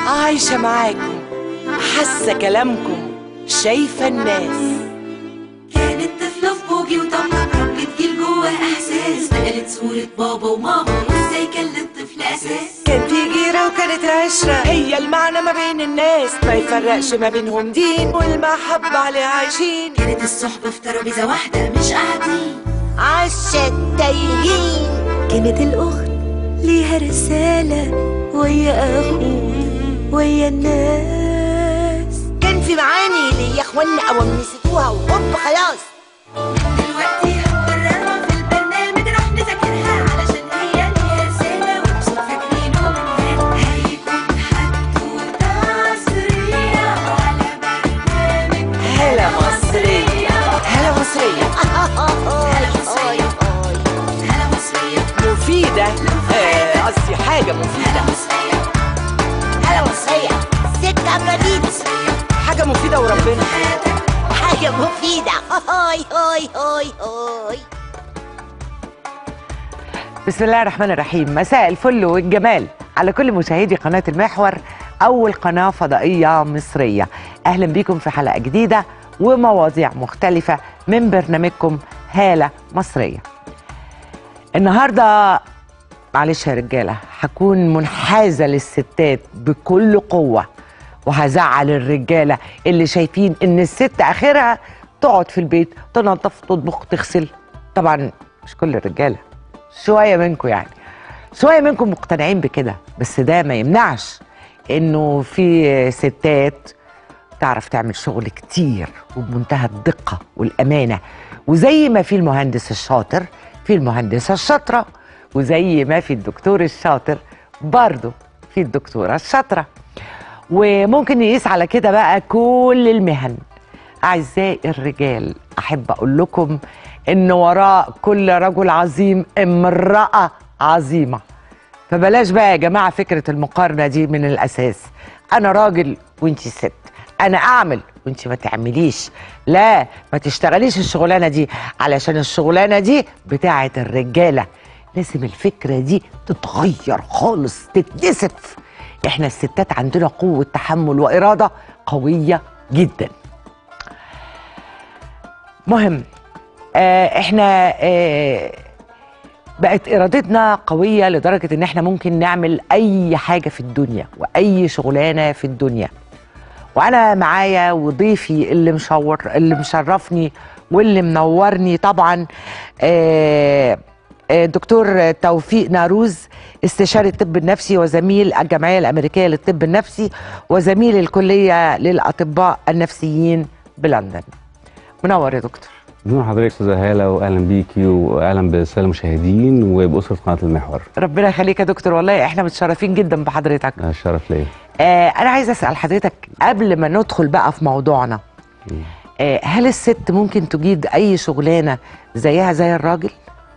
عايشة معاكم حاسة كلامكم شايفة الناس كانت طفلة في بوجي وطمطم ربت جيل جوه إحساس نقلت صورة بابا وماما وإزاي كان للطفل أساس كان في جيرة وكانت عشرة هي المعنى ما بين الناس ما يفرقش ما بينهم دين والمحبة عليه عايشين كانت الصحبة في ترابيزة واحدة مش قاعدين عشا التايهين كانت الأخت ليها رسالة ويا أخوه ويا الناس كان في معاني ليا اخوانا او نسيتوها وهوب خلاص دلوقتي هنكررها في البرنامج راح نذاكرها علشان هي ليها رسالة ومش فاكرينه من هيكون حدوتة عصرية على برنامج هلا مصرية هلا مصرية هلا مصرية هلا مصرية مفيدة آه، قصدي حاجة مفيدة مصرية هلا مصرية سكة جديدة حاجة مفيدة وربنا حاجة مفيدة هاي هاي هاي هاي بسم الله الرحمن الرحيم مساء الفل والجمال على كل مشاهدي قناة المحور أول قناة فضائية مصرية أهلا بكم في حلقة جديدة ومواضيع مختلفة من برنامجكم هالة مصرية النهاردة معلش يا رجالة هكون منحازة للستات بكل قوة وهزعل الرجالة اللي شايفين إن الست آخرها تقعد في البيت تنظف تطبخ تغسل طبعا مش كل الرجالة شوية منكم يعني شوية منكم مقتنعين بكده بس ده ما يمنعش إنه في ستات تعرف تعمل شغل كتير وبمنتهى الدقة والأمانة وزي ما في المهندس الشاطر في المهندسة الشاطرة وزي ما في الدكتور الشاطر برضه في الدكتورة الشاطرة وممكن نقيس على كده بقى كل المهن أعزائي الرجال أحب أقول لكم إن وراء كل رجل عظيم امرأة عظيمة فبلاش بقى يا جماعة فكرة المقارنة دي من الأساس أنا راجل وانتي ست أنا أعمل وانتي ما تعمليش لا ما تشتغليش الشغلانة دي علشان الشغلانة دي بتاعة الرجالة لازم الفكرة دي تتغير خالص تتنسف احنا الستات عندنا قوة تحمل وإرادة قوية جدا مهم آه احنا آه بقت ارادتنا قويه لدرجه ان احنا ممكن نعمل اي حاجه في الدنيا واي شغلانه في الدنيا وانا معايا وضيفي اللي مشور اللي مشرفني واللي منورني طبعا آه آه، دكتور توفيق ناروز استشاري الطب النفسي وزميل الجمعيه الامريكيه للطب النفسي وزميل الكليه للاطباء النفسيين بلندن منور يا دكتور بدون حضرتك استاذه هاله واهلا بيكي واهلا بالساده المشاهدين وباسره قناه المحور ربنا يخليك يا دكتور والله احنا متشرفين جدا بحضرتك آه، الشرف ليا آه انا عايزه اسال حضرتك قبل ما ندخل بقى في موضوعنا آه هل الست ممكن تجيد اي شغلانه زيها زي الراجل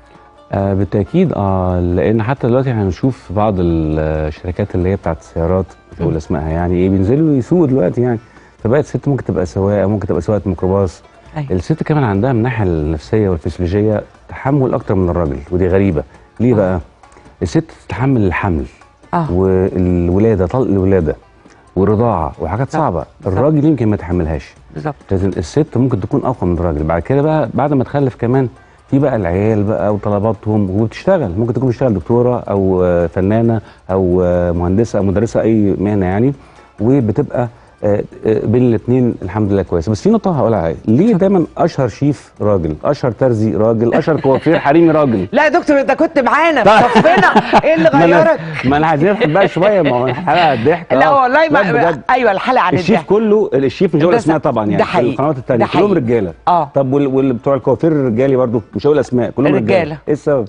آه بالتاكيد اه لان حتى دلوقتي احنا بنشوف في بعض الشركات اللي هي بتاعت السيارات مش هقول اسمائها يعني ايه بينزلوا يسوقوا دلوقتي يعني فبقت الست ممكن تبقى سواقه ممكن تبقى سواقه ميكروباص أيوة. الست كمان عندها من الناحيه النفسيه والفسيولوجيه تحمل اكتر من الراجل ودي غريبه ليه بقى الست تتحمل الحمل اه والولاده طلق الولاده والرضاعه وحاجات صعبه الراجل يمكن ما يتحملهاش بالظبط لازم الست ممكن تكون اقوى من الراجل بعد كده بقى بعد ما تخلف كمان في بقى العيال بقى وطلباتهم وبتشتغل ممكن تكون بتشتغل دكتوره او آه، فنانه او آه، مهندسه او مدرسه اي مهنه يعني وبتبقى آه، آه، بين الاثنين الحمد لله كويسه بس في نقطه هقولها عليها ليه دايما اشهر شيف راجل اشهر ترزي راجل اشهر كوافير حريمي راجل لا يا دكتور انت كنت معانا في صفنا ايه اللي ما انا غيرك ما انا عايزين نضحك بقى شويه ما هو الحلقه ضحك لا آه. والله ما بجد ايوه الحلقه عن الشيف الضحك كله الشيف مش هقول ده اسماء صح. طبعا يعني ده في حقيقي. القنوات التانية ده كلهم حقيقي. رجاله اه طب وال- واللي بتوع الكوافير الرجالي برضو مش هقول اسماء كلهم رجاله رجالة. ايه السبب؟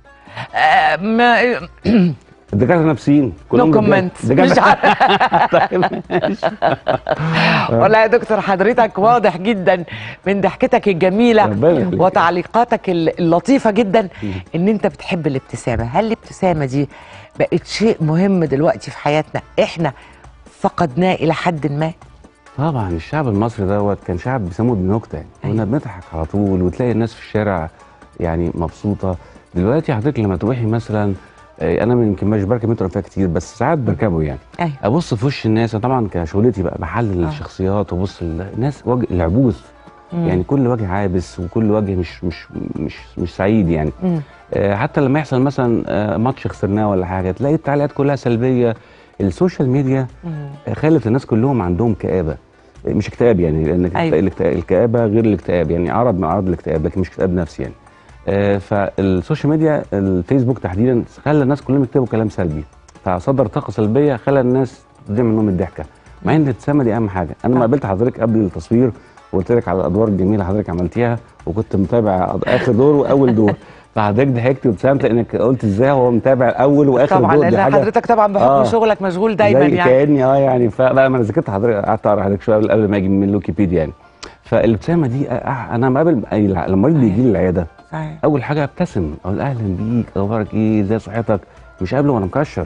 آه، ما الدكاتره نفسيين كلهم نو رجالة. كومنت دكاترة- مش عارف طيب ماشي. والله يا دكتور حضرتك واضح جدا من ضحكتك الجميله ربنا يخليك. وتعليقاتك ال- اللطيفه جدا ان انت بتحب الابتسامه هل الابتسامه دي بقت شيء مهم دلوقتي في حياتنا احنا فقدناه الى حد ما طبعا الشعب المصري دوت كان شعب بيسموه بنكته يعني كنا بنضحك على طول وتلاقي الناس في الشارع يعني مبسوطه دلوقتي حضرتك لما تروحي مثلا آه، انا يمكن مش بركب مترو فيها كتير بس ساعات بركبه يعني ايوه ابص في وش الناس أنا طبعا كشغلتي بقى بحلل آه. الشخصيات وابص الناس وجه العبوس مم. يعني كل وجه عابس وكل وجه مش مش مش مش سعيد يعني مم. آه، حتى لما يحصل مثلا آه، ماتش خسرناه ولا حاجه تلاقي التعليقات كلها سلبيه السوشيال ميديا مم. آه، خلت الناس كلهم عندهم كآبه آه، مش اكتئاب يعني لان أيوة. الاكت- الكآبه غير الاكتئاب يعني عرض من اعراض الاكتئاب لكن مش اكتئاب نفسي يعني آه، فالسوشيال ميديا الفيسبوك تحديدا خلى الناس كلهم يكتبوا كلام سلبي فصدر طاقه سلبيه خلى الناس تضيع منهم الضحكه مع ان الابتسامه دي اهم حاجه انا آه. ما قابلت حضرتك قبل التصوير وقلت لك على الادوار الجميله اللي حضرتك عملتيها وكنت متابع اخر دور واول دور فحضرتك ضحكت وابتسمت لانك قلت ازاي هو متابع اول واخر طبعا دور دي لان حاجة حضرتك طبعا بحكم آه. شغلك مشغول دايما زي يعني كاني اه يعني فلا ما انا ذاكرت حضرتك قعدت اقرا حضرتك شويه قبل ما اجي من ويكيبيديا يعني فالابتسامه دي آه انا بقابل أي- لما المريض بيجي لي العياده صحيح اول حاجه ابتسم اقول اهلا بيك اخبارك ايه ازاي صحتك مش قابله وانا مكشر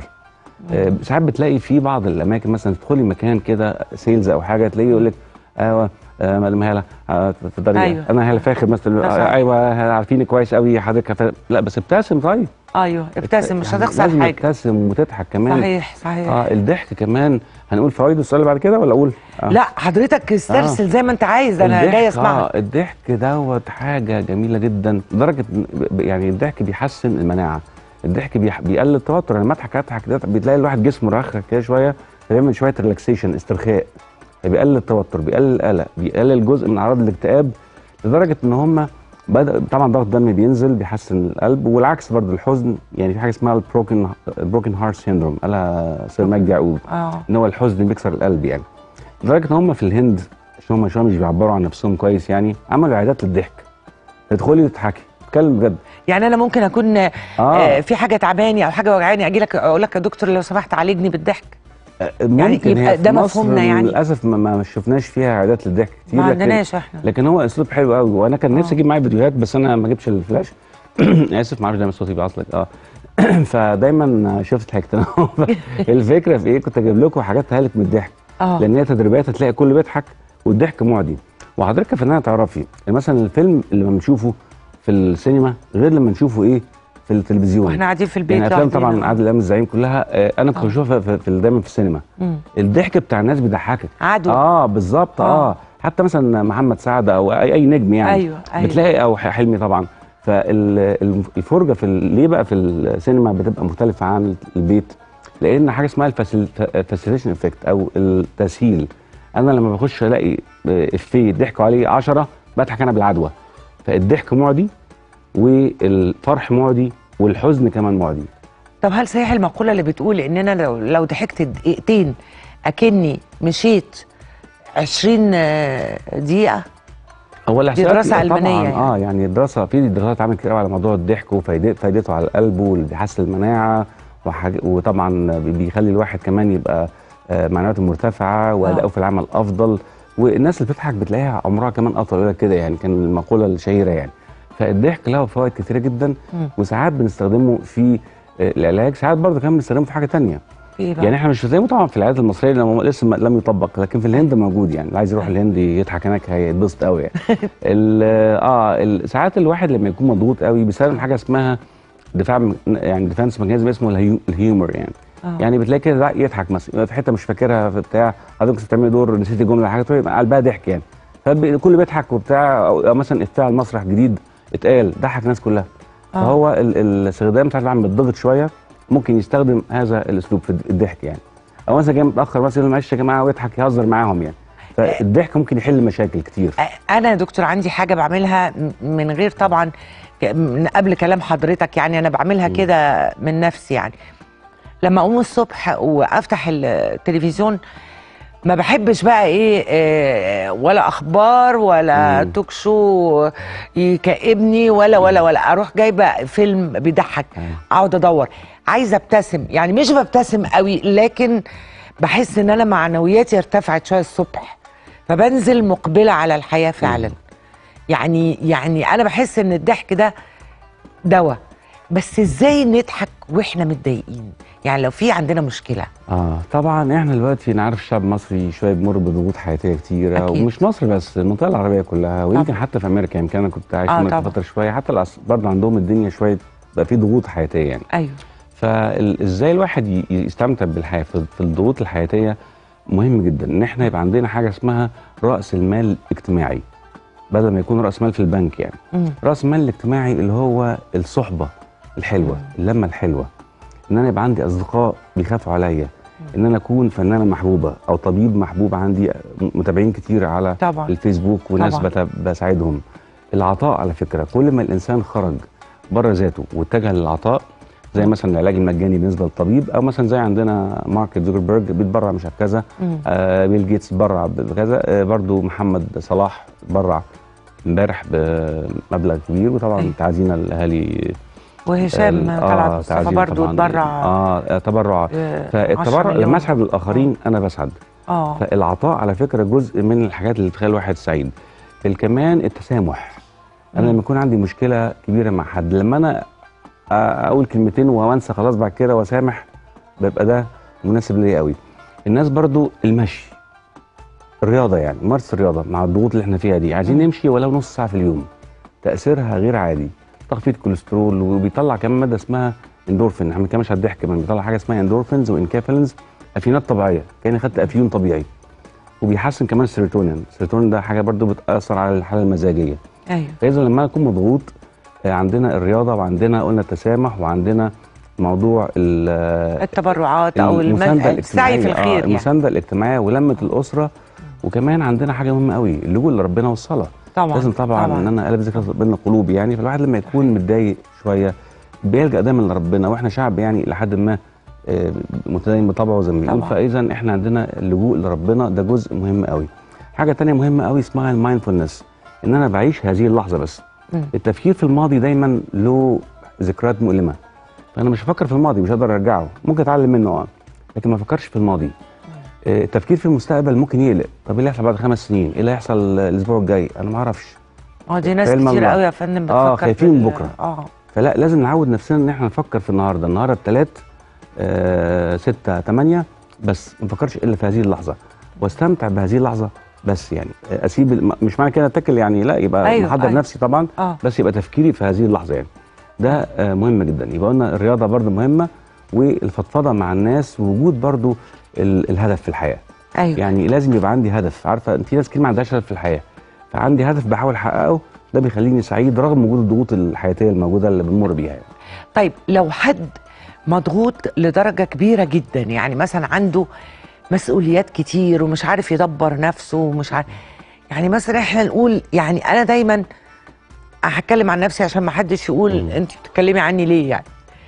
آه ساعات بتلاقي في بعض الاماكن مثلا تدخلي مكان كده سيلز او حاجه تلاقيه يقول لك ايوه آه مدام هاله آه تقدري أيوة. انا هاله فاخر مثلا ده صح. آه ايوه عارفينك كويس قوي حضرتك فا- لا بس ابتسم طيب ايوه ابتسم مش يعني هتخسر لازم حاجه تبتسم وتضحك كمان صحيح صحيح اه الضحك كمان هنقول فوائد السؤال اللي بعد كده ولا اقول آه. لا حضرتك استرسل زي ما انت عايز انا الضحك- جاي اسمعك اه الضحك دوت حاجه جميله جدا لدرجه إن- ب- يعني الضحك بيحسن المناعه الضحك بيح... بيقلل التوتر لما اضحك اضحك ده بتلاقي الواحد جسمه رخر كده شويه بيعمل شويه ريلاكسيشن استرخاء بيقلل التوتر بيقلل القلق بيقلل جزء من اعراض الاكتئاب لدرجه ان هم بدا طبعا ضغط الدم بينزل بيحسن القلب والعكس برضه الحزن يعني في حاجه اسمها البروكن البروكن هارت سيندروم قالها سير مجدي يعقوب اه ان هو الحزن بيكسر القلب يعني لدرجه ان هم في الهند عشان هم شويه مش بيعبروا عن نفسهم كويس يعني عملوا عيادات للضحك تدخلي وتضحكي اتكلم بجد يعني انا ممكن اكون آه. اه في حاجه تعباني او حاجه وجعاني اجي لك اقول لك يا دكتور لو سمحت عالجني بالضحك ممكن يبقى هي في ده مصر مفهومنا يعني. للاسف ما, ما شفناش فيها عيادات للضحك كتير ما لكن- عندناش احنا لكن هو اسلوب حلو قوي وانا كان نفسي آه. اجيب معايا فيديوهات بس انا ما جبتش الفلاش اسف ما اعرفش دايما صوتي بيعصلك اه فدايما شفت ضحكت انا الفكره في ايه كنت اجيب لكم حاجات تهلك من الضحك اه لان هي تدريبات هتلاقي كل بيضحك والضحك معدي وحضرتك كفنانه تعرفي مثلا الفيلم اللي لما بنشوفه في السينما غير لما نشوفه ايه في التلفزيون واحنا قاعدين في البيت يعني افلام لوحدينا. طبعا عادل امام الزعيم كلها آه، انا كنت آه. بشوفها في, في دايما في السينما مم. الضحك بتاع الناس بيضحكك عدو اه بالظبط آه. اه حتى مثلا محمد سعد او اي, أي نجم يعني ايوه ايوه بتلاقي او ح- حلمي طبعا فالفرجه في ال- ليه بقى في السينما بتبقى مختلفه عن البيت لان حاجه اسمها الفاسيليشن افكت او التسهيل انا لما بخش الاقي آه، افيه ضحكوا عليه 10 بضحك انا بالعدوى فالضحك معدي والفرح معدي والحزن كمان معدي طب هل صحيح المقوله اللي بتقول ان انا لو لو ضحكت دقيقتين اكني مشيت 20 آه، دقيقه هو الإحصائيات دراسة طبعاً علمانية يعني. اه يعني الدراسه في دراسات اتعملت كتير قوي على موضوع الضحك وفايدته فايدته على القلب واللي بيحسن المناعه وحاج... وطبعا بيخلي الواحد كمان يبقى آه، معنوياته مرتفعه واداؤه آه. في العمل افضل والناس اللي بتضحك بتلاقيها عمرها كمان اطول يقول لك كده يعني كان المقوله الشهيره يعني فالضحك له فوائد كتيره جدا مم. وساعات بنستخدمه في آه، العلاج ساعات برضه كمان بنستخدمه في حاجه تانية في ايه بقى؟ يعني احنا مش بنستخدمه طبعا في العيادات المصريه لانه لسه ما- لم يطبق لكن في الهند موجود يعني اللي عايز يروح الهند يضحك هناك هيتبسط قوي يعني ال- اه ال- ساعات الواحد لما يكون مضغوط قوي بيستخدم حاجه اسمها دفاع م- يعني ديفنس ميكانيزم اسمه الهيو- الهيومر يعني آه. يعني بتلاقي كده لا يضحك مثلا في حته مش فاكرها في بتاع حضرتك كنت بتعملي دور نسيتي جمله حاجه تقول يبقى قلبها ضحك يعني فكله بيضحك وبتاع او أو مثلا افيه على المسرح جديد اتقال ضحك الناس كلها آه. فهو ال- الاستخدام بتاع الواحد بالضغط شويه ممكن يستخدم هذا الاسلوب في الضحك يعني او مثلا جاي متاخر مثلا يقول معلش يا جماعه ويضحك يهزر معاهم يعني فالضحك ممكن يحل مشاكل كتير انا يا دكتور عندي حاجه بعملها م- من غير طبعا ك- من قبل كلام حضرتك يعني انا بعملها كده من نفسي يعني لما اقوم الصبح وافتح التلفزيون ما بحبش بقى ايه آه، ولا اخبار ولا مم. توك شو يكئبني ولا ولا ولا اروح جايبه فيلم بيضحك اقعد ادور عايزه ابتسم يعني مش ببتسم قوي لكن بحس ان انا معنوياتي ارتفعت شويه الصبح فبنزل مقبله على الحياه فعلا يعني يعني انا بحس ان الضحك ده دواء بس ازاي نضحك واحنا متضايقين يعني لو في عندنا مشكله اه طبعا احنا دلوقتي نعرف الشعب المصري شويه بيمر بضغوط حياتيه كتيره أكيد. ومش مصر بس المنطقه العربيه كلها ويمكن طبعا. حتى في امريكا يمكن انا كنت عايش آه في امريكا طبعا. فتره شويه حتى الأص- برضه عندهم الدنيا شويه بقى في ضغوط حياتيه يعني ايوه فازاي الواحد ي- يستمتع بالحياه في في الضغوط الحياتيه مهم جدا ان احنا يبقى عندنا حاجه اسمها راس المال الاجتماعي بدل ما يكون راس مال في البنك يعني مم. راس المال الاجتماعي اللي هو الصحبه الحلوه اللمه الحلوه ان انا يبقى عندي اصدقاء بيخافوا عليا ان انا اكون فنانه محبوبه او طبيب محبوب عندي متابعين كتير على طبعا الفيسبوك وناس طبعاً. بت- بساعدهم العطاء على فكره كل ما الانسان خرج بره ذاته واتجه للعطاء زي مثلا العلاج المجاني بالنسبه للطبيب او مثلا زي عندنا مارك زوكربيرج بيتبرع مش عارف كذا مم. آه بيل جيتس برع بكذا آه برضو محمد صلاح برع امبارح بمبلغ كبير وطبعا أيوة. تعزينا الاهالي وهشام آه، طلعت مصطفى تعزينا برضه طبعاً. اتبرع اه آه، تبرع آه، 10 فالتبرع مليون. لما اسعد الاخرين انا بسعد اه فالعطاء على فكره جزء من الحاجات اللي تخلي الواحد سعيد كمان التسامح انا لما يكون عندي مشكله كبيره مع حد لما انا آه، اقول كلمتين وانسى خلاص بعد كده واسامح بيبقى ده مناسب ليا قوي الناس برضو المشي الرياضه يعني ممارسه الرياضه مع الضغوط اللي احنا فيها دي عايزين نمشي ولو نص ساعه في اليوم تاثيرها غير عادي تخفيض كوليسترول وبيطلع كمان ماده اسمها اندورفين احنا ما بنتكلمش على الضحك كمان بيطلع حاجه اسمها اندورفينز وانكافيلنز افيونات طبيعيه كاني خدت افيون طبيعي وبيحسن كمان السيروتونين السيروتونين ده حاجه برضو بتاثر على الحاله المزاجيه ايوه فاذا لما أنا اكون مضغوط آه، عندنا الرياضه وعندنا قلنا التسامح وعندنا موضوع ال- التبرعات او المسانده المن... السعي في الاجتماعيه الخير آه يعني المسانده الاجتماعيه ولمه الاسره وكمان عندنا حاجه مهمه قوي اللجوء لربنا والصلاه طبعا لازم طبعا, طبعاً. ان انا قلب ذكر بين القلوب يعني فالواحد لما يكون متضايق شويه بيلجا دايما لربنا واحنا شعب يعني لحد ما آه، متدين بطبعه زي ما بنقول طبعاً. فاذا احنا عندنا اللجوء لربنا ده جزء مهم قوي حاجه تانية مهمه قوي اسمها المايندفولنس ان انا بعيش هذه اللحظه بس مم. التفكير في الماضي دايما له ذكريات مؤلمه فانا مش هفكر في الماضي مش هقدر ارجعه ممكن اتعلم منه اه لكن ما افكرش في الماضي آه، التفكير في المستقبل ممكن يقلق طب ايه اللي هيحصل بعد خمس سنين ايه اللي هيحصل الاسبوع الجاي انا ما اعرفش اه دي ناس علم كتير الله. قوي يا فندم بتفكر آه، في خايفين ال- من بكرة. اه فلا لازم نعود نفسنا ان احنا نفكر في النهارده النهارده الثلاث آه ستة تمانية بس ما نفكرش الا في هذه اللحظه واستمتع بهذه اللحظه بس يعني آه، اسيب الم- مش معنى كده اتكل يعني لا يبقى أيوة، أيوة محضر أيوة. نفسي طبعا اه بس يبقى تفكيري في هذه اللحظه يعني ده آه مهم جدا يبقى قلنا الرياضه برضو مهمه والفضفضه مع الناس ووجود برضو ال- الهدف في الحياه ايوه يعني لازم يبقى عندي هدف عارفه في ناس كتير ما عندهاش هدف في الحياه فعندي هدف بحاول احققه ده بيخليني سعيد رغم وجود الضغوط الحياتيه الموجوده اللي بنمر بيها يعني. طيب لو حد مضغوط لدرجة كبيرة جدا يعني مثلا عنده مسؤوليات كتير ومش عارف يدبر نفسه ومش عارف يعني مثلا احنا نقول يعني انا دايما هتكلم عن نفسي عشان ما حدش يقول مم. انت بتتكلمي عني ليه يعني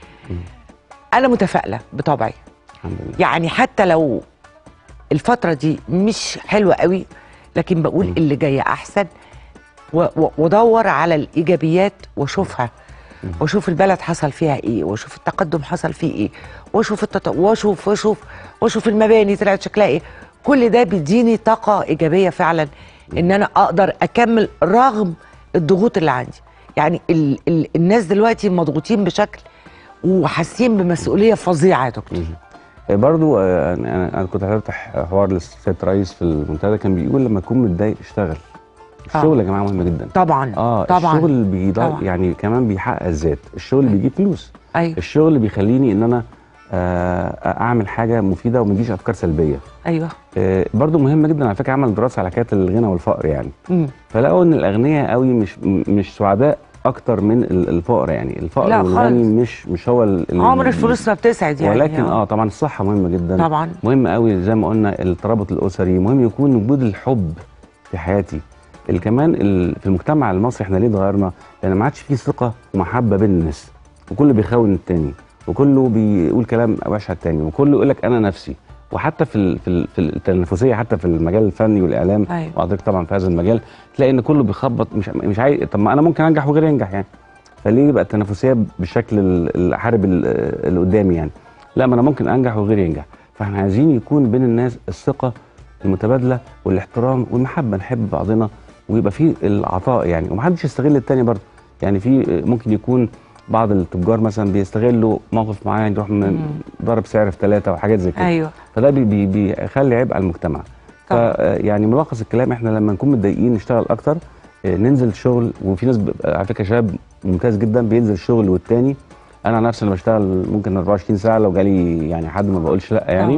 انا متفائلة بطبعي الحمد لله يعني حتى لو الفترة دي مش حلوة قوي لكن بقول مم. اللي جاية أحسن و- و- وادور على الإيجابيات واشوفها مم. واشوف البلد حصل فيها ايه واشوف التقدم حصل فيه ايه واشوف التط... واشوف واشوف واشوف المباني طلعت شكلها ايه كل ده بيديني طاقة إيجابية فعلا إن أنا أقدر أكمل رغم الضغوط اللي عندي يعني ال... ال... الناس دلوقتي مضغوطين بشكل وحاسين بمسؤولية فظيعة يا دكتور آه، برضو آه، انا أنا- انا كنت هفتح حوار للسيد رئيس في المنتدى كان بيقول لما تكون متضايق اشتغل الشغل يا جماعه مهم جدا طبعا اه طبعا الشغل بيضا طبعا. يعني كمان بيحقق الذات الشغل بيجيب فلوس ايوه الشغل بيخليني ان انا آه اعمل حاجه مفيده وما يجيش افكار سلبيه ايوه آه برضو مهم جدا على فكره عمل دراسه على حكايه الغنى والفقر يعني مم. فلقوا ان الاغنياء قوي مش م- مش سعداء اكتر من ال- الفقر يعني الفقر لا والغني خالص. مش مش هو ال- ال- عمر الفلوس ما بتسعد يعني ولكن اه طبعا الصحه مهمه جدا طبعا مهم قوي زي ما قلنا الترابط الاسري مهم يكون وجود الحب في حياتي ال- كمان ال- في المجتمع المصري احنا ليه اتغيرنا لان ما عادش فيه ثقه ومحبه بين الناس وكله بيخون التاني وكله بيقول كلام وحش على التاني وكله يقول لك انا نفسي وحتى في ال- في ال- في التنافسيه حتى في المجال الفني والاعلام أيوة. وحضرتك طبعا في هذا المجال تلاقي ان كله بيخبط مش مش عايز طب ما انا ممكن انجح وغيري ينجح يعني فليه يبقى التنافسيه بالشكل ال- الحارب ال- اللي قدامي يعني لا ما انا ممكن انجح وغيري ينجح فاحنا عايزين يكون بين الناس الثقه المتبادله والاحترام والمحبه نحب بعضنا ويبقى في العطاء يعني ومحدش يستغل التاني برضه يعني في ممكن يكون بعض التجار مثلا بيستغلوا موقف معين يروح من ضرب سعر في ثلاثه وحاجات زي كده ايوه فده بي بي بيخلي عبء على المجتمع طبعا. ف يعني ملخص الكلام احنا لما نكون متضايقين نشتغل اكتر آه، ننزل شغل وفي ناس بيبقى على فكره شباب ممتاز جدا بينزل شغل والتاني انا عن نفسي انا بشتغل ممكن 24 ساعه لو جالي يعني حد ما بقولش لا يعني آه.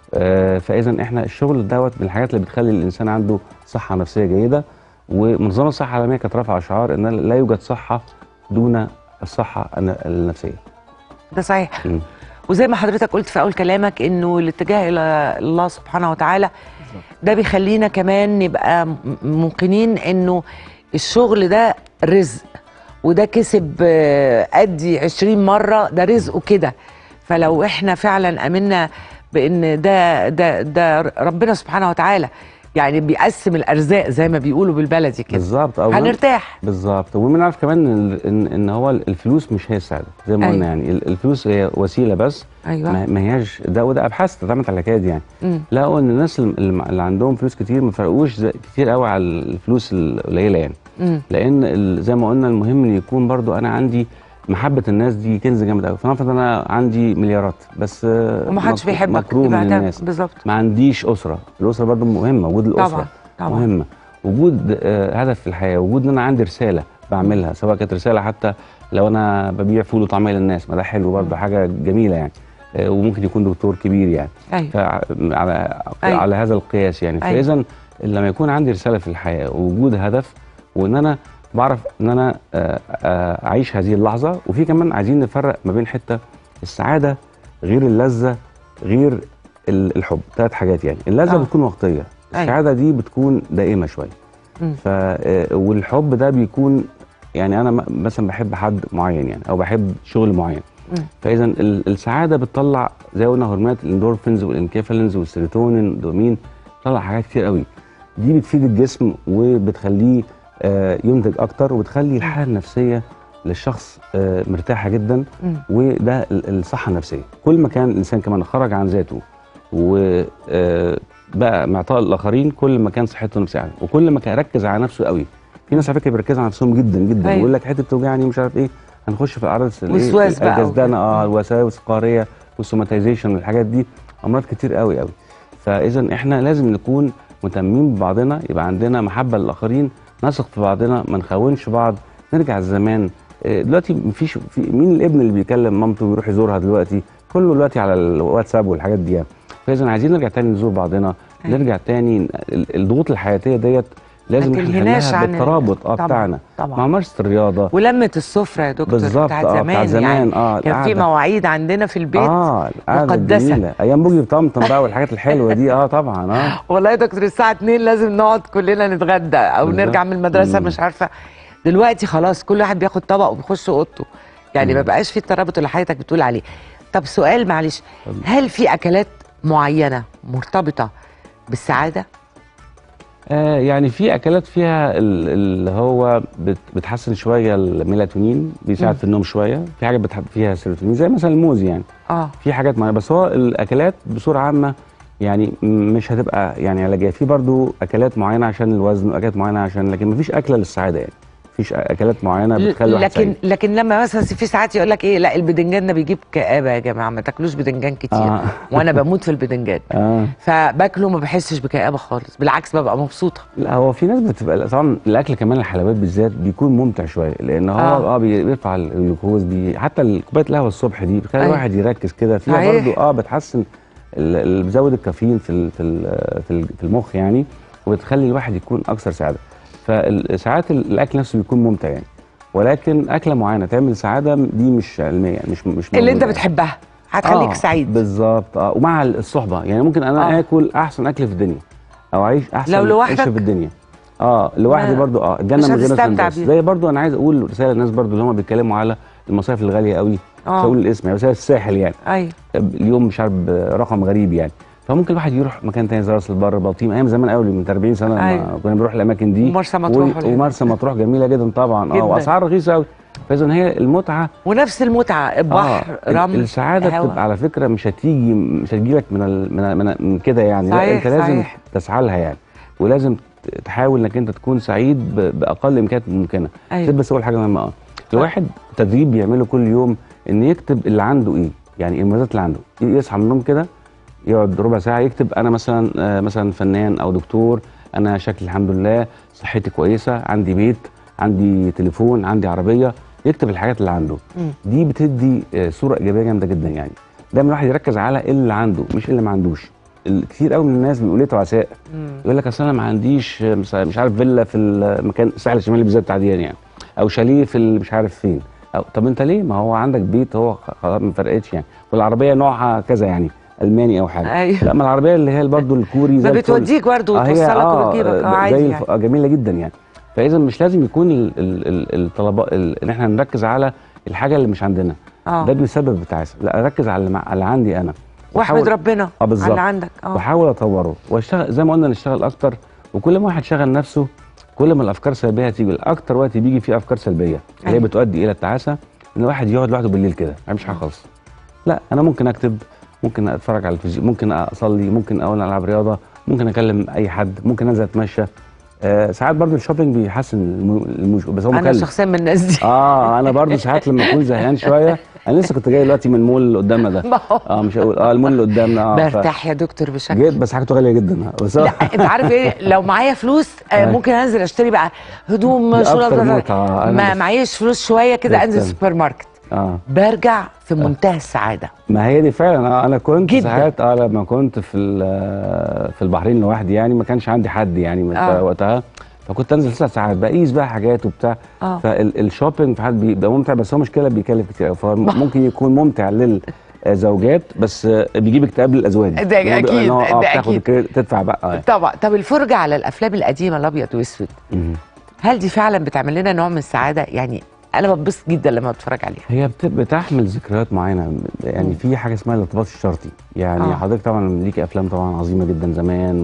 آه فاذا احنا الشغل دوت من الحاجات اللي بتخلي الانسان عنده صحه نفسيه جيده ومنظمه الصحه العالميه كانت رافعه شعار ان لا يوجد صحه دون الصحه الن- النفسيه ده صحيح مم. وزي ما حضرتك قلت في اول كلامك انه الاتجاه الى الله سبحانه وتعالى ده بيخلينا كمان نبقى م- موقنين انه الشغل ده رزق وده كسب آه، ادي 20 مره ده رزقه كده فلو احنا فعلا امنا بان ده ده ده ربنا سبحانه وتعالى يعني بيقسم الارزاق زي ما بيقولوا بالبلدي كده بالظبط أو هنرتاح بالظبط وبنعرف كمان ان ان إن هو الفلوس مش هي السعاده زي ما أيوة. قلنا يعني ال- الفلوس هي وسيله بس ايوه ما ما هياش ده وده ابحاث اتعملت على كده يعني مم. لقوا ان الناس اللي اللي عندهم فلوس كتير ما فرقوش زي- كتير قوي على الفلوس القليله يعني مم. لان ال- زي ما قلنا المهم ان يكون برضو انا عندي محبه الناس دي كنز جامد قوي فنفرض انا عندي مليارات بس آه، ومحدش مك- بيحبك مكروه يبقى من ده الناس بالظبط ما عنديش اسره الاسره برضو مهمه وجود الاسره طبعا طبعا مهمه وجود آه، هدف في الحياه وجود ان انا عندي رساله بعملها سواء كانت رساله حتى لو انا ببيع فول وطعميه للناس ما ده حلو برضه حاجه جميله يعني آه، وممكن يكون دكتور كبير يعني ايوه فعلى أيوة. على هذا القياس يعني أيوة. فاذا لما يكون عندي رساله في الحياه ووجود هدف وان انا بعرف ان انا آه، آه، اعيش هذه اللحظه وفي كمان عايزين نفرق ما بين حته السعاده غير اللذه غير ال- الحب ثلاث حاجات يعني اللذه آه. بتكون وقتيه أيوة. السعاده دي بتكون دائمه شويه مم. ف آه، والحب ده بيكون يعني انا م- مثلا بحب حد معين يعني او بحب شغل معين مم. فاذا ال- السعاده بتطلع زي ما قلنا هرمونات الاندورفينز والانكيفالينز والسيروتونين والدوبامين بتطلع حاجات كتير قوي دي بتفيد الجسم وبتخليه آه، ينتج اكتر وبتخلي الحاله النفسيه للشخص آه، مرتاحه جدا مم. وده ال- الصحه النفسيه كل ما كان الانسان كمان خرج عن ذاته وبقى معطاء الاخرين كل ما كان صحته النفسيه اعلى وكل ما كان ركز على نفسه قوي في ناس على فكره بيركزوا على نفسهم جدا جدا أيوة. ويقول لك حته بتوجعني مش عارف ايه هنخش في الاعراض ال- إيه؟ وسواس بقى الجزدانه اه وكده. الوساوس القهريه والسوماتيزيشن والحاجات دي امراض كتير قوي قوي فاذا احنا لازم نكون مهتمين ببعضنا يبقى عندنا محبه للاخرين نثق في بعضنا ما نخونش بعض نرجع الزمان آه، دلوقتي مفيش في مين الابن اللي بيكلم مامته ويروح يزورها دلوقتي كله دلوقتي على الواتساب والحاجات دي يعني. فاذا عايزين نرجع تاني نزور بعضنا أيوة. نرجع تاني ال- الضغوط الحياتيه ديت لازم ما احنا تلهناش نحلها عن ال- بالترابط اه طبعاً، بتاعنا طبعاً. مع ممارسه الرياضه ولمة السفرة يا دكتور بالظبط بتاعت اه زمان, بتاع زمان يعني اه كان في القعدة. مواعيد عندنا في البيت اه القعدة مقدسة. الجميلة. ايام بوجي وطمطم بقى والحاجات الحلوه دي اه طبعا اه والله يا دكتور الساعة 2 لازم نقعد كلنا نتغدى أو بالظبط. نرجع من المدرسة مم. مش عارفة دلوقتي خلاص كل واحد بياخد طبق وبيخش أوضته يعني ما مم. بقاش في الترابط اللي حضرتك بتقول عليه طب سؤال معلش اتفضل. هل في أكلات معينة مرتبطة بالسعادة؟ آه يعني في اكلات فيها ال- اللي هو بت بتحسن شويه الميلاتونين بيساعد مم. في النوم شويه في حاجات بتحب فيها سيروتونين زي مثلا الموز يعني اه في حاجات معينه بس هو الاكلات بصوره عامه يعني م- مش هتبقى يعني علاجيه في برضو اكلات معينه عشان الوزن واكلات معينه عشان لكن مفيش اكله للسعاده يعني مفيش اكلات معينه بتخلي الواحد لكن سعيد. لكن لما مثلا في ساعات يقول لك ايه لا البدنجان ده بيجيب كآبة يا جماعة ما تاكلوش بدنجان كتير آه. وانا بموت في البدنجان اه فباكله ما بحسش بكآبة خالص بالعكس ببقى مبسوطة لا هو في ناس بتبقى طبعا الاكل كمان الحلويات بالذات بيكون ممتع شويه لان هو آه. اه, بي- بيرفع الجلوكوز بي حتى كوبايه القهوه الصبح دي بتخلي أيوة. الواحد يركز كده فيها صحيح. برضو اه بتحسن ال- ال- بتزود الكافيين في ال- في ال- في ال- في المخ يعني وبتخلي الواحد يكون اكثر سعاده فساعات الاكل نفسه بيكون ممتع يعني ولكن اكله معينه تعمل سعاده دي مش علميه يعني مش مش اللي انت موجودة يعني. بتحبها هتخليك آه سعيد بالظبط اه ومع الصحبه يعني ممكن انا آه. آه. اكل احسن اكل في الدنيا او اعيش احسن لو لوحدك؟ عيشه في الدنيا اه لوحدي ما- برضو اه مش الجنه من غير هتستمتع ناس بيها. زي برضو انا عايز اقول رساله للناس برضو اللي هم بيتكلموا على المصايف الغاليه قوي مش آه. هقول الاسم يعني بس هي الساحل يعني ايوه اليوم مش عارف رقم غريب يعني فممكن الواحد يروح مكان تاني زي راس البر بلطيم ايام زمان قوي من 40 سنه لما أيوة. كنا بنروح الاماكن دي ومرسى مطروح و- ومرسى مطروح جميله جدا طبعا جداً. اه واسعار رخيصه قوي فاذا هي المتعه ونفس المتعه بحر ال- رمل السعاده هوا. بتبقى على فكره مش هتيجي مش هتجيلك من ال... من, من, من كده يعني لا صحيح، انت لازم صحيح. تسعى لها يعني ولازم ت- تحاول انك انت تكون سعيد ب... باقل امكانيات ممكنه أيوة. أيوة. بس اول حاجه مهمه اه الواحد تدريب بيعمله كل يوم ان يكتب اللي عنده ايه يعني المميزات اللي عنده ي- يصحى من النوم كده يقعد ربع ساعه يكتب انا مثلا آه مثلا فنان او دكتور انا شكلي الحمد لله صحتي كويسه عندي بيت عندي تليفون عندي عربيه يكتب الحاجات اللي عنده مم. دي بتدي آه، صوره ايجابيه جامده جدا يعني دايما الواحد يركز على اللي عنده مش اللي ما عندوش ال- كتير قوي من الناس بيقولوا لي تعساء يقول لك اصل انا ما عنديش آه، مش مش عارف فيلا في المكان الساحل الشمالي بالذات تحديدا يعني او شاليه في ال- مش عارف فين أو طب انت ليه ما هو عندك بيت هو خ- خلاص ما فرقتش يعني والعربيه نوعها كذا يعني الماني او حاجه أيوه. لا ما العربيه اللي هي برضه الكوري ما زي الفل. بتوديك برضه آه، هي- وتوصلك آه، وتجيبك اه زي عادي الف- يعني آه، جميله جدا يعني فاذا مش لازم يكون ال- ال- ال- الطلبات ال- ان احنا نركز على الحاجه اللي مش عندنا اه ده بيسبب بتعاسه لا اركز على اللي, مع- اللي عندي انا واحمد وأحاول- ربنا اه على بالظبط اللي عندك اه واحاول اطوره واشتغل زي ما قلنا نشتغل اكتر وكل ما واحد شغل نفسه كل ما الافكار السلبيه هتيجي اكتر وقت بيجي فيه افكار سلبيه اللي هي أيوة. بتؤدي الى التعاسه ان الواحد يقعد لوحده بالليل كده ما يعملش حاجه خالص لا انا ممكن اكتب ممكن اتفرج على التلفزيون ممكن اصلي ممكن اقول العب رياضه ممكن اكلم اي حد ممكن انزل اتمشى آه ساعات برضو الشوبينج بيحسن الم- المش... بس هو انا مكلف شخصيا من الناس دي اه انا برضو ساعات لما اكون زهقان شويه انا لسه كنت جاي دلوقتي من المول اللي قدامنا ده ما هو اه مش هقول اه المول اللي قدامنا اه ف- برتاح يا دكتور بشكل جيت بس حاجته غاليه جدا بس هو- لا انت عارف ايه لو معايا فلوس آه أيوة. ممكن انزل اشتري بقى هدوم دي شنط أكتر متعة. أنا ما بس- معيش فلوس شويه كده بس انزل أنا. سوبر ماركت اه برجع في منتهى السعاده ما هي دي فعلا آه انا كنت جداً. ساعات اه لما كنت في ال- في البحرين لوحدي يعني ما كانش عندي حد يعني من آه. وقتها فكنت انزل ثلاث ساعات بقيس بقى حاجات وبتاع آه. فالشوبينج في حد بيبقى ممتع بس هو مشكله بيكلف كتير قوي فممكن يكون ممتع للزوجات بس آه، بيجيب اكتئاب للازواج ده إن هو بيبقى أكيد، إن هو اه ده بتاخد أكيد. الكريدت تدفع بقى آه. طبعا طب الفرجه على الافلام القديمه الابيض واسود مهم. هل دي فعلا بتعمل لنا نوع من السعاده يعني انا بتبسط جدا لما بتفرج عليها هي بت- بتحمل ذكريات معينه يعني في حاجه اسمها الارتباط الشرطي يعني آه. آه. حضرتك طبعا ليكي افلام طبعا عظيمه جدا زمان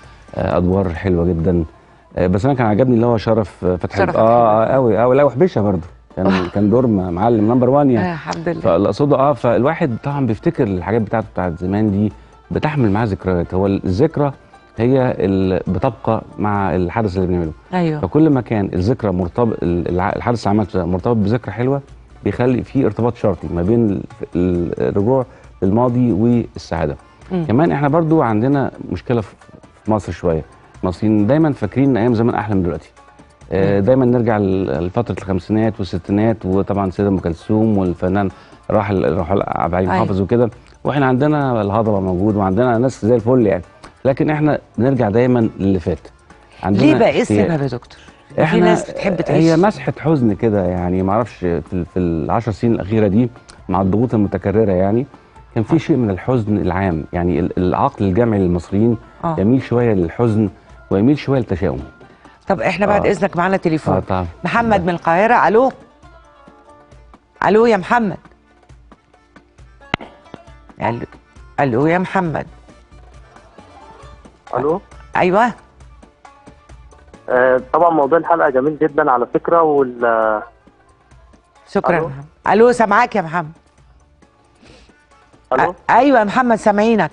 وادوار حلوه جدا آه، بس انا كان عجبني اللي هو شرف آه، فتحي شرف اه قوي قوي لا وحبيشه برضه كان كان دور م- معلم نمبر 1 آه يعني الحمد لله فاللي اقصده اه فالواحد طبعا بيفتكر الحاجات بتاعته بتاعت زمان دي بتحمل معاه ذكريات هو الذكرى هي اللي بتبقى مع الحدث اللي بنعمله ايوه فكل ما كان الذكرى مرتبط الع- الحدث اللي عملته ده مرتبط بذكرى حلوه بيخلي في ارتباط شرطي ما بين ال- ال- الرجوع للماضي والسعاده مم. كمان احنا برضو عندنا مشكله في في مصر شويه المصريين دايما فاكرين ان ايام زمان احلى من دلوقتي آه، دايما نرجع ل- لفتره الخمسينات والستينات وطبعا السيده ام كلثوم والفنان راحل راحل عبد الحليم أيوة. حافظ وكده واحنا عندنا الهضبه موجود وعندنا ناس زي الفل يعني لكن احنا بنرجع دايما للي فات عندنا ليه بقى ايه احتياج. السبب يا دكتور في احنا ناس بتحب تعيش هي مسحه حزن كده يعني ما اعرفش في, ال- في العشر سنين الاخيره دي مع الضغوط المتكرره يعني كان في شيء من الحزن العام يعني ال- العقل الجمعي للمصريين آه. يميل شويه للحزن ويميل شويه للتشاؤم طب احنا بعد آه. اذنك معانا تليفون اه طبعا محمد من القاهره الو الو يا محمد الو الو يا محمد الو ايوه آه طبعا موضوع الحلقه جميل جدا على فكره وال شكرا يا ألو. محمد الو سامعاك يا محمد الو أ- ايوه يا محمد سامعينك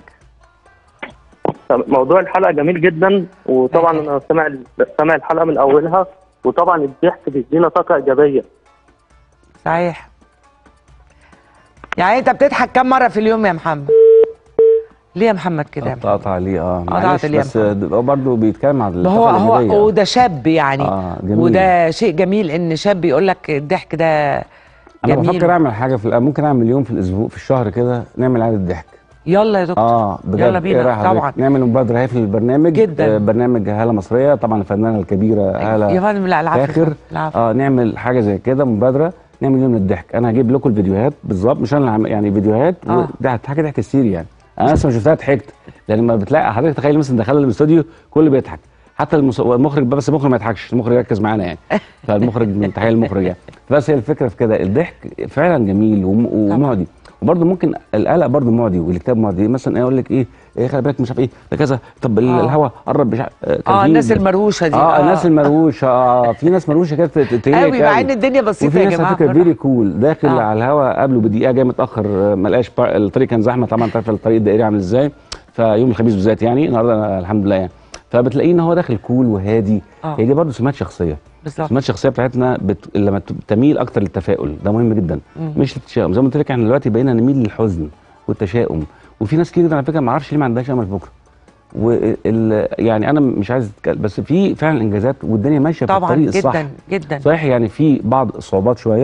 موضوع الحلقه جميل جدا وطبعا أيوة. انا سامع سامع الحلقه من اولها وطبعا الضحك بيدينا طاقه ايجابيه صحيح يعني انت بتضحك كم مره في اليوم يا محمد ليه يا محمد كده يا محمد قطع عليه اه قطعت معلش ليه يا بس محمد؟ هو برضه بيتكلم عن ما هو الطاقة هو الإيجابية. وده شاب يعني اه جميل وده شيء جميل ان شاب يقول لك الضحك ده انا جميل بفكر اعمل حاجه في الأ- ممكن اعمل يوم في الاسبوع في الشهر كده نعمل عاده ضحك يلا يا دكتور اه بجد يلا بينا، إيه رأي حضرتك؟ طبعا. نعمل مبادره هي في البرنامج جدا. آه برنامج هاله مصريه طبعا الفنانه الكبيره يا هاله فندم لا العفو فاخر العفو اه نعمل حاجه زي كده مبادره نعمل يوم للضحك انا هجيب لكم الفيديوهات بالظبط مش انا اللي عم- يعني فيديوهات آه. وده حاجه ضحك هستيري يعني انا لسه ما شفتها ضحكت لان لما بتلاقي حضرتك تخيل مثلا دخلنا الاستوديو كله بيضحك حتى المس... المخرج بس المخرج ما يضحكش المخرج يركز معانا يعني فالمخرج من تحيه للمخرج يعني بس هي الفكره في كده الضحك فعلا جميل وم... ومعدي وبرضه ممكن القلق برضه معدي والاكتئاب معدي مثلا اقول لك ايه إيه خلي بالك مش عارف ايه ده كذا طب ال- آه. الهوا قرب مش عارف آه كان اه في- الناس المروشه دي اه الناس المروشه اه في ناس مروشه كده ت- ت- تهيئك قوي مع أوي. ان الدنيا بسيطه وفي يا ناس جماعه على فكره بالراحة. فيري كول داخل آه. آه. على الهوا قبله بدقيقه جاي متاخر آه، ما لقاش بار- الطريق كان زحمه طبعا انت عارف الطريق الدائري عامل ازاي فيوم الخميس بالذات يعني النهارده أنا الحمد لله يعني فبتلاقيه ان هو داخل كول وهادي آه. هي دي برضه سمات شخصيه بالظبط السمات الشخصيه بتاعتنا بت... لما ت- تميل اكتر للتفاؤل ده مهم جدا مم. مش للتشاؤم زي ما قلت لك احنا دلوقتي بقينا نميل للحزن والتشاؤم وفي ناس كتير جدا على فكره ما اعرفش ليه ما عندهاش امل في بكره وال... يعني انا مش عايز أتكلم، بس في فعلا انجازات والدنيا ماشيه في طبعا الطريق الصح جدا جدا صحيح يعني في بعض الصعوبات شويه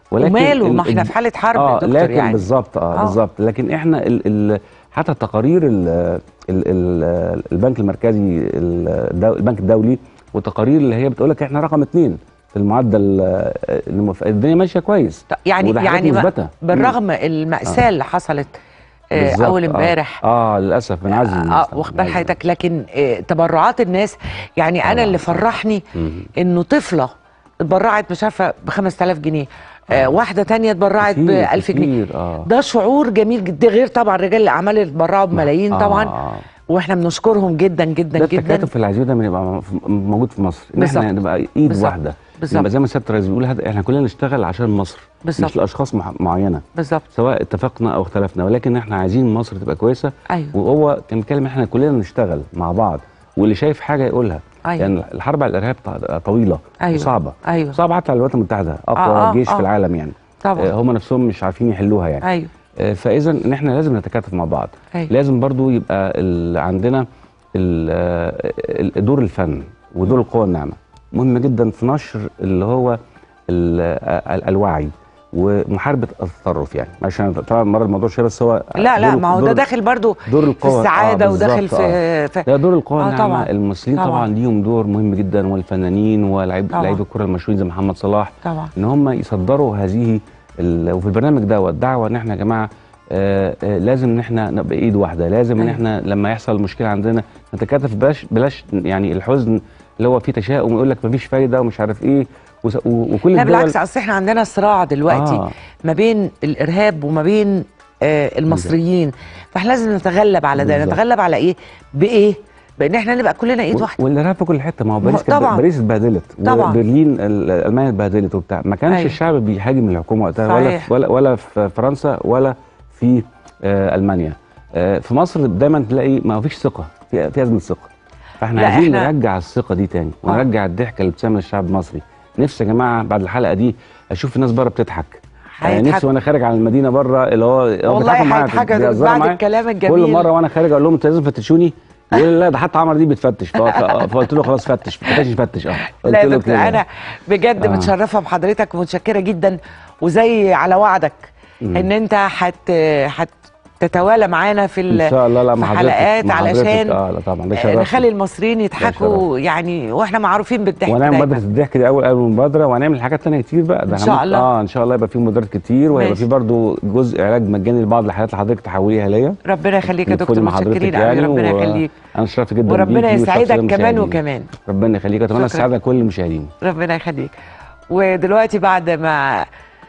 وماله ال- ما احنا ال- في حاله حرب يا اه دكتور لكن يعني بالظبط اه, آه. بالظبط لكن احنا ال ال حتى تقارير ال ال ال البنك المركزي ال- الدو البنك الدولي وتقارير اللي هي بتقول لك احنا رقم اثنين في المعدل آه، المف- الدنيا ماشيه كويس طب يعني وده حاجات يعني ما- مثبتة. بالرغم المأساة اللي حصلت آه، بالظبط، اول آه. امبارح اه للاسف بنعزل اه الناس. واخد بال بنعزل. حضرتك لكن آه، تبرعات الناس يعني انا طبعاً. اللي فرحني مم. انه طفله اتبرعت مش عارفه ب 5000 جنيه آه واحده تانية اتبرعت ب كتير، 1000 جنيه كتير، آه. ده شعور جميل جدا غير طبعا رجال الاعمال اللي اتبرعوا بملايين آه، طبعا آه. واحنا بنشكرهم جدا جدا ده جدا التكاتف في العزيز ده يبقى موجود في مصر ان بالظبط. احنا نبقى ايد بالظبط. واحده بالظبط. يبقى زي ما سياده الرئيس بيقول هذا احنا كلنا نشتغل عشان مصر بالظبط. مش لاشخاص مع- معينه بالظبط سواء اتفقنا او اختلفنا ولكن احنا عايزين مصر تبقى كويسه أيوة. وهو كان بيتكلم احنا كلنا نشتغل مع بعض واللي شايف حاجه يقولها أيوة. يعني الحرب على الارهاب ط- طويله أيوة. وصعبه أيوة. صعبه حتى على الولايات المتحده اقوى آه، آه، جيش آه. في العالم يعني طبعا. آه، هم نفسهم مش عارفين يحلوها يعني ايوه آه، فاذا ان احنا لازم نتكاتف مع بعض أيوة. لازم برضو يبقى ال- عندنا ال- آه، ال- دور الفن ودور القوى الناعمه مهم جدا في نشر اللي هو ال- آه، ال- الوعي ومحاربه التطرف يعني عشان طبعا مره الموضوع شويه بس هو لا لا دور- ما هو ده دور- داخل برضو دور في القوى السعاده آه وداخل بالظبط، في, آه. في لا دور القوى آه الناعمه طبعاً. الممثلين طبعاً. طبعا ليهم دور مهم جدا والفنانين ولاعيب طبعاً. لعيب الكره المشهورين زي محمد صلاح طبعا ان هم يصدروا هذه ال- وفي البرنامج دوت دعوه ان احنا يا جماعه آه آه لازم ان احنا نبقى ايد واحده لازم ان أيوة. احنا لما يحصل مشكله عندنا نتكاتف بلاش بلاش يعني الحزن اللي هو فيه تشاؤم ويقول لك مفيش فايده ومش عارف ايه وس- و- وكل لا الدول بالعكس اصل احنا عندنا صراع دلوقتي آه. ما بين الارهاب وما بين آه المصريين فاحنا لازم نتغلب على ده بالظبط. نتغلب على ايه بايه بان احنا نبقى كلنا ايد و- واحده والارهاب في كل حته ما هو باريس طبعاً. كانت باريس اتبهدلت طبعاً. وبرلين ال- المانيا اتبهدلت وبتاع ما كانش أيوة. الشعب بيهاجم الحكومه وقتها ولا صحيح. في ولا ولا في فرنسا ولا في آه المانيا آه في مصر دايما تلاقي ما فيش ثقه في في ازمه ثقه فاحنا لا، عايزين إحنا- نرجع الثقه دي تاني آه. ونرجع الضحكه اللي بتسمى الشعب المصري نفسي يا جماعه بعد الحلقه دي اشوف الناس بره بتضحك يعني هيضحك. نفسي وانا خارج على المدينه بره اللي هو هو والله بيضحكوا معايا، هيضحكوا بيهزروا بعد معايا. الكلام الجميل. كل مره وانا خارج اقول لهم انتوا لازم تفتشوني يقول لي لا ده حتى عمرو دي بتفتش فق- فقلت له خلاص فتش فتش فتش اه قلت لا يا له دكتور كده. انا بجد آه. متشرفه بحضرتك ومتشكره جدا وزي على وعدك ان انت هت هت تتوالى معانا في ال- ان شاء الله لا في مع حضرتك حلقات مع حضرتك. علشان اه لا طبعا ده آه، شرف نخلي المصريين يضحكوا يعني واحنا معروفين بالضحك ونعمل دايماً. مبادره الضحك دي اول اول مبادره وهنعمل حاجات تانية كتير بقى ده إن إحنا شاء ممكن- الله. اه ان شاء الله يبقى في مبادرات كتير وهيبقى ماشي. في برضو جزء علاج مجاني لبعض الحالات اللي حضرتك تحوليها ليا ربنا يخليك يا ندخل دكتور مع حضرتك متشكرين قوي يعني ربنا و- يخليك انا اتشرفت جدا وربنا بيكي يسعدك وشخصيا كمان المشاهدين. وكمان. ربنا يخليك اتمنى شكراً. السعاده لكل المشاهدين ربنا يخليك ودلوقتي بعد ما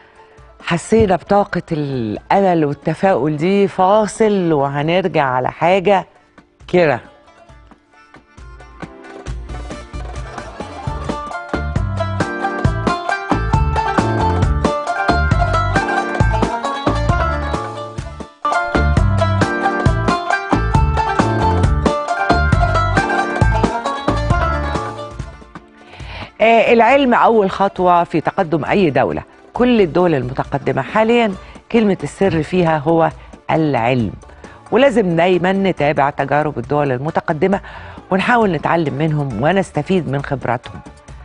حسينا بطاقة الأمل والتفاؤل دي فاصل وهنرجع على حاجة كده آه، العلم أول خطوة في تقدم أي دولة كل الدول المتقدمة حاليا كلمة السر فيها هو العلم ولازم دايما نتابع تجارب الدول المتقدمة ونحاول نتعلم منهم ونستفيد من خبراتهم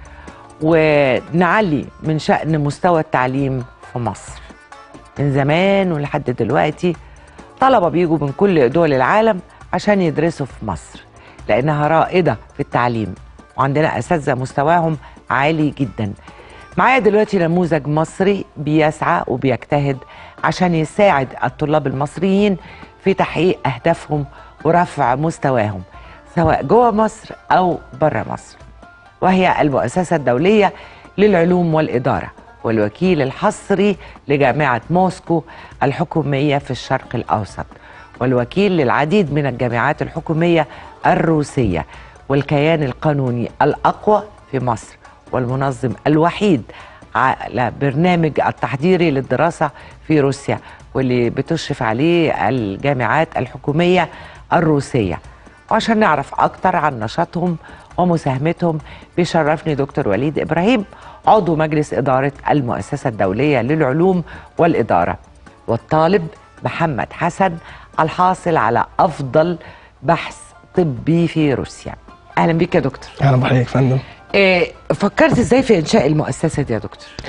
ونعلي من شأن مستوى التعليم في مصر من زمان ولحد دلوقتي طلبة بيجوا من كل دول العالم عشان يدرسوا في مصر لأنها رائدة في التعليم وعندنا أساتذة مستواهم عالي جدا معايا دلوقتي نموذج مصري بيسعى وبيجتهد عشان يساعد الطلاب المصريين في تحقيق أهدافهم ورفع مستواهم سواء جوه مصر أو بره مصر وهي المؤسسة الدولية للعلوم والإدارة والوكيل الحصري لجامعة موسكو الحكومية في الشرق الأوسط والوكيل للعديد من الجامعات الحكومية الروسية والكيان القانوني الأقوى في مصر والمنظم الوحيد على برنامج التحضيري للدراسة في روسيا واللي بتشرف عليه الجامعات الحكومية الروسية وعشان نعرف أكتر عن نشاطهم ومساهمتهم بيشرفني دكتور وليد إبراهيم عضو مجلس إدارة المؤسسة الدولية للعلوم والإدارة والطالب محمد حسن الحاصل على أفضل بحث طبي في روسيا أهلا بك يا دكتور اهلا بحضرتك يا فندم إيه فكرت إزاي في إنشاء المؤسسة دي يا دكتور؟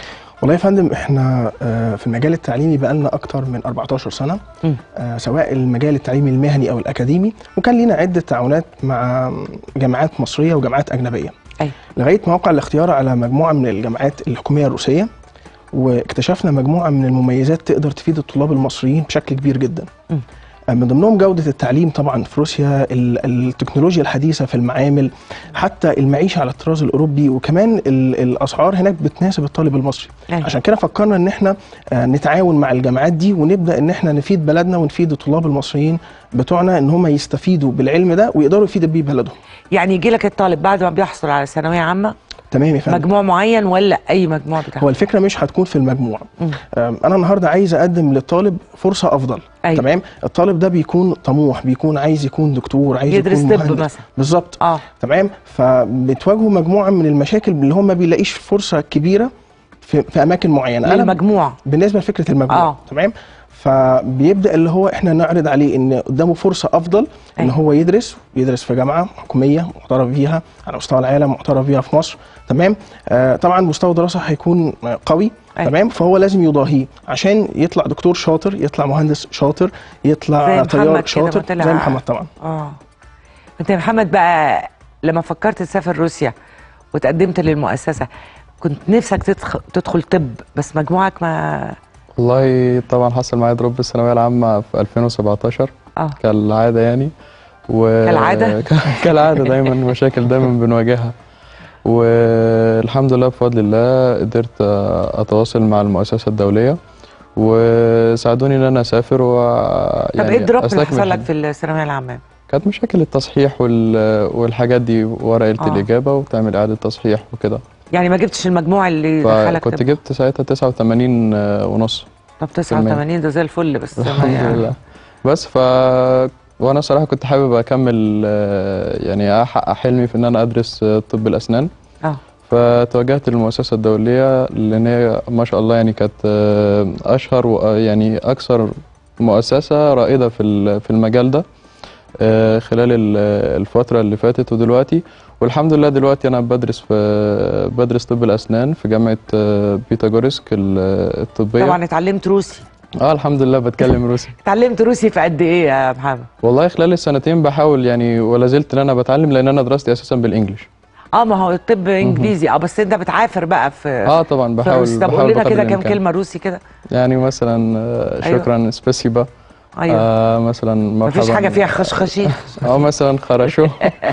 والله يا فندم احنا آه، في المجال التعليمي بقالنا اكتر من 14 سنه مم. آه، سواء المجال التعليمي المهني او الاكاديمي وكان لينا عده تعاونات مع جامعات مصريه وجامعات اجنبيه أي. لغايه ما وقع الاختيار على مجموعه من الجامعات الحكوميه الروسيه واكتشفنا مجموعه من المميزات تقدر تفيد الطلاب المصريين بشكل كبير جدا مم. آه، من ضمنهم جودة التعليم طبعا في روسيا ال- التكنولوجيا الحديثة في المعامل حتى المعيشة على الطراز الأوروبي وكمان ال- الأسعار هناك بتناسب الطالب المصري أيوة. عشان كده فكرنا ان احنا آه، نتعاون مع الجامعات دي ونبدا ان احنا نفيد بلدنا ونفيد الطلاب المصريين بتوعنا ان هم يستفيدوا بالعلم ده ويقدروا يفيدوا بيه بلدهم يعني يجي لك الطالب بعد ما بيحصل على ثانويه عامه تمام يا فندم مجموع معين ولا اي مجموع بتاعه هو الفكره مش هتكون في المجموع مم. آم، انا النهارده عايز اقدم للطالب فرصه افضل أيوة. تمام الطالب ده بيكون طموح بيكون عايز يكون دكتور عايز يدرس يكون طب مهندس. مثلا. بالظبط اه تمام فبتواجهوا مجموعه من المشاكل اللي هم ما بيلاقيش فرصه كبيره في, في اماكن معينه انا للمجموع بالنسبه لفكره المجموع آه. تمام فبيبدا اللي هو احنا نعرض عليه ان قدامه فرصه افضل ان أيوة. هو يدرس يدرس في جامعه حكوميه معترف بيها على مستوى العالم معترف بيها في مصر تمام آه طبعا مستوى الدراسه هيكون آه، قوي أيوة. تمام فهو لازم يضاهيه عشان يطلع دكتور شاطر يطلع مهندس شاطر زي يطلع محمد كده طيار ما شاطر طلع- زي محمد طبعا اه انت يا محمد بقى لما فكرت تسافر روسيا وتقدمت للمؤسسه كنت نفسك تدخل, تدخل طب بس مجموعك ما والله طبعا حصل معايا دروب الثانويه العامه في 2017 اه كالعاده يعني و... كالعادة؟ كالعاده دايما مشاكل دايما بنواجهها والحمد لله بفضل الله قدرت اتواصل مع المؤسسه الدوليه وساعدوني ان انا اسافر و طب ايه الدروب اللي أستكمل حصل لك حلمي. في الثانويه العامه؟ كانت مشاكل التصحيح وال... والحاجات دي ورقه آه. الاجابه وتعمل اعاده تصحيح وكده يعني ما جبتش المجموع اللي دخلك فكنت طب جبت ساعتها 89 ونص طب 89 ده زي الفل بس ما الحمد يعني لله بس ف وانا صراحه كنت حابب اكمل آه، يعني احقق حلمي في ان انا ادرس آه، طب الاسنان اه فتوجهت للمؤسسه الدوليه لان هي ما شاء الله يعني كانت آه، اشهر ويعني اكثر مؤسسه رائده في ال- في المجال ده آه، خلال ال- الفتره اللي فاتت ودلوقتي والحمد لله دلوقتي انا بدرس في بدرس طب الاسنان في جامعه آه، بيتاجورسك ال- الطبيه طبعا اتعلمت روسي اه الحمد لله بتكلم روسي اتعلمت روسي في قد ايه يا محمد؟ والله خلال السنتين بحاول يعني ولا زلت ان انا بتعلم لان انا دراستي اساسا بالانجلش اه ما هو الطب انجليزي اه بس انت بتعافر بقى في اه طبعا في بحاول روسي طب قول بحاول لنا بقدر كده كام الإمكان. كلمه روسي كده يعني مثلا آه، أيوة. شكرا سباسيبا ايوه آه مثلا مرحبا مفيش حاجه فيها خشخشي اه مثلا خرشو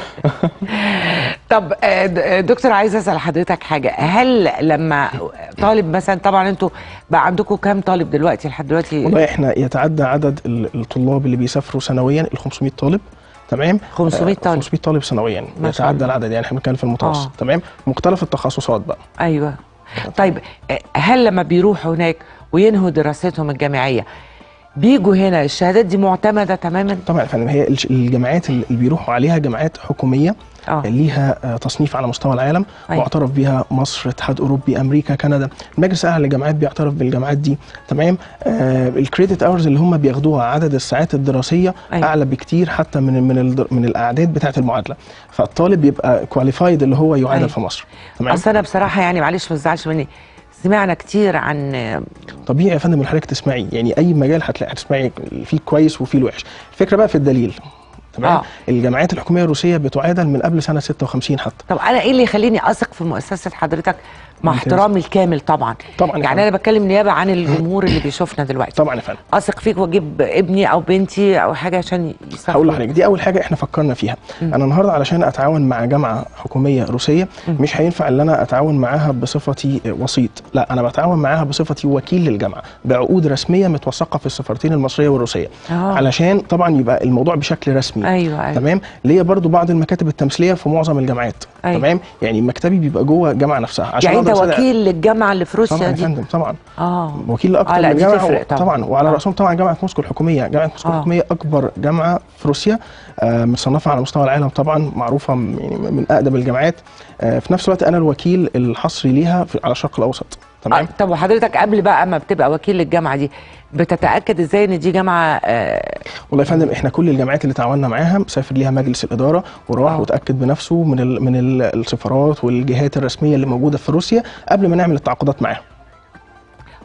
طب آه، د- آه، دكتور عايز اسال حضرتك حاجه هل لما طالب مثلا طبعا انتوا بقى عندكم كام طالب دلوقتي لحد دلوقتي والله احنا يتعدى عدد ال- الطلاب اللي بيسافروا سنويا ال 500 طالب تمام 500 آه، طالب 500 طالب سنويا ما شاء يتعدى الله. العدد يعني احنا بنتكلم في المتوسط آه. تمام مختلف التخصصات بقى ايوه طيب آه، هل لما بيروحوا هناك وينهوا دراستهم الجامعيه بيجوا هنا الشهادات دي معتمده تماما طبعا يا فندم هي الش- الجامعات اللي بيروحوا عليها جامعات حكوميه اه ليها آه، تصنيف على مستوى العالم أيوة. معترف بيها مصر اتحاد اوروبي امريكا كندا المجلس الاعلى للجامعات بيعترف بالجامعات دي تمام آه الكريدت اورز اللي هم بياخدوها عدد الساعات الدراسيه أيوة. اعلى بكتير حتى من من الدر- من الاعداد بتاعه المعادله فالطالب بيبقى كواليفايد اللي هو يعادل أيوة. في مصر تمام اصل انا بصراحه يعني معلش ما تزعلش مني سمعنا كتير عن طبيعي يا فندم من حضرتك تسمعي يعني اي مجال هتلاقي هتسمعي فيه كويس وفيه الوحش الفكره بقى في الدليل تمام آه. آه. الجامعات الحكوميه الروسيه بتعادل من قبل سنه 56 حتى طب انا ايه اللي يخليني اثق في مؤسسه حضرتك مع ممتاز. احترامي الكامل طبعا طبعا يا يعني فندم. انا بتكلم نيابه عن الجمهور اللي بيشوفنا دلوقتي طبعا يا فندم اثق فيك واجيب ابني او بنتي او حاجه عشان يسافروا هقول لحضرتك دي اول حاجه احنا فكرنا فيها مم. انا النهارده علشان اتعاون مع جامعه حكوميه روسيه مم. مش هينفع ان انا اتعاون معاها بصفتي وسيط لا انا بتعاون معاها بصفتي وكيل للجامعه بعقود رسميه متوثقه في السفارتين المصريه والروسيه آه. علشان طبعا يبقى الموضوع بشكل رسمي ايوه ايوه تمام ليا برضو بعض المكاتب التمثيليه في معظم الجامعات أيوة. تمام يعني مكتبي بيبقى جوه الجامعه نفسها عشان يعني انت أقدر أساعد- وكيل للجامعه اللي في طبعا روسيا يا دي فندم طبعا اه وكيل لاكثر آه، لا، من دي جامعه تفرق و- طبعا. طبعا وعلى آه. راسهم طبعا جامعه موسكو الحكوميه جامعه موسكو آه. الحكوميه اكبر جامعه في روسيا آه متصنفه على مستوى العالم طبعا معروفه م- يعني من اقدم الجامعات آه في نفس الوقت انا الوكيل الحصري ليها في على الشرق الاوسط تمام آه، طب وحضرتك قبل بقى ما بتبقى وكيل للجامعه دي بتتاكد ازاي ان دي جامعه آه والله يا فندم احنا كل الجامعات اللي تعاوننا معاها سافر ليها مجلس الاداره وراح آه. وتاكد بنفسه من ال من ال السفارات والجهات الرسميه اللي موجوده في روسيا قبل ما نعمل التعاقدات معاها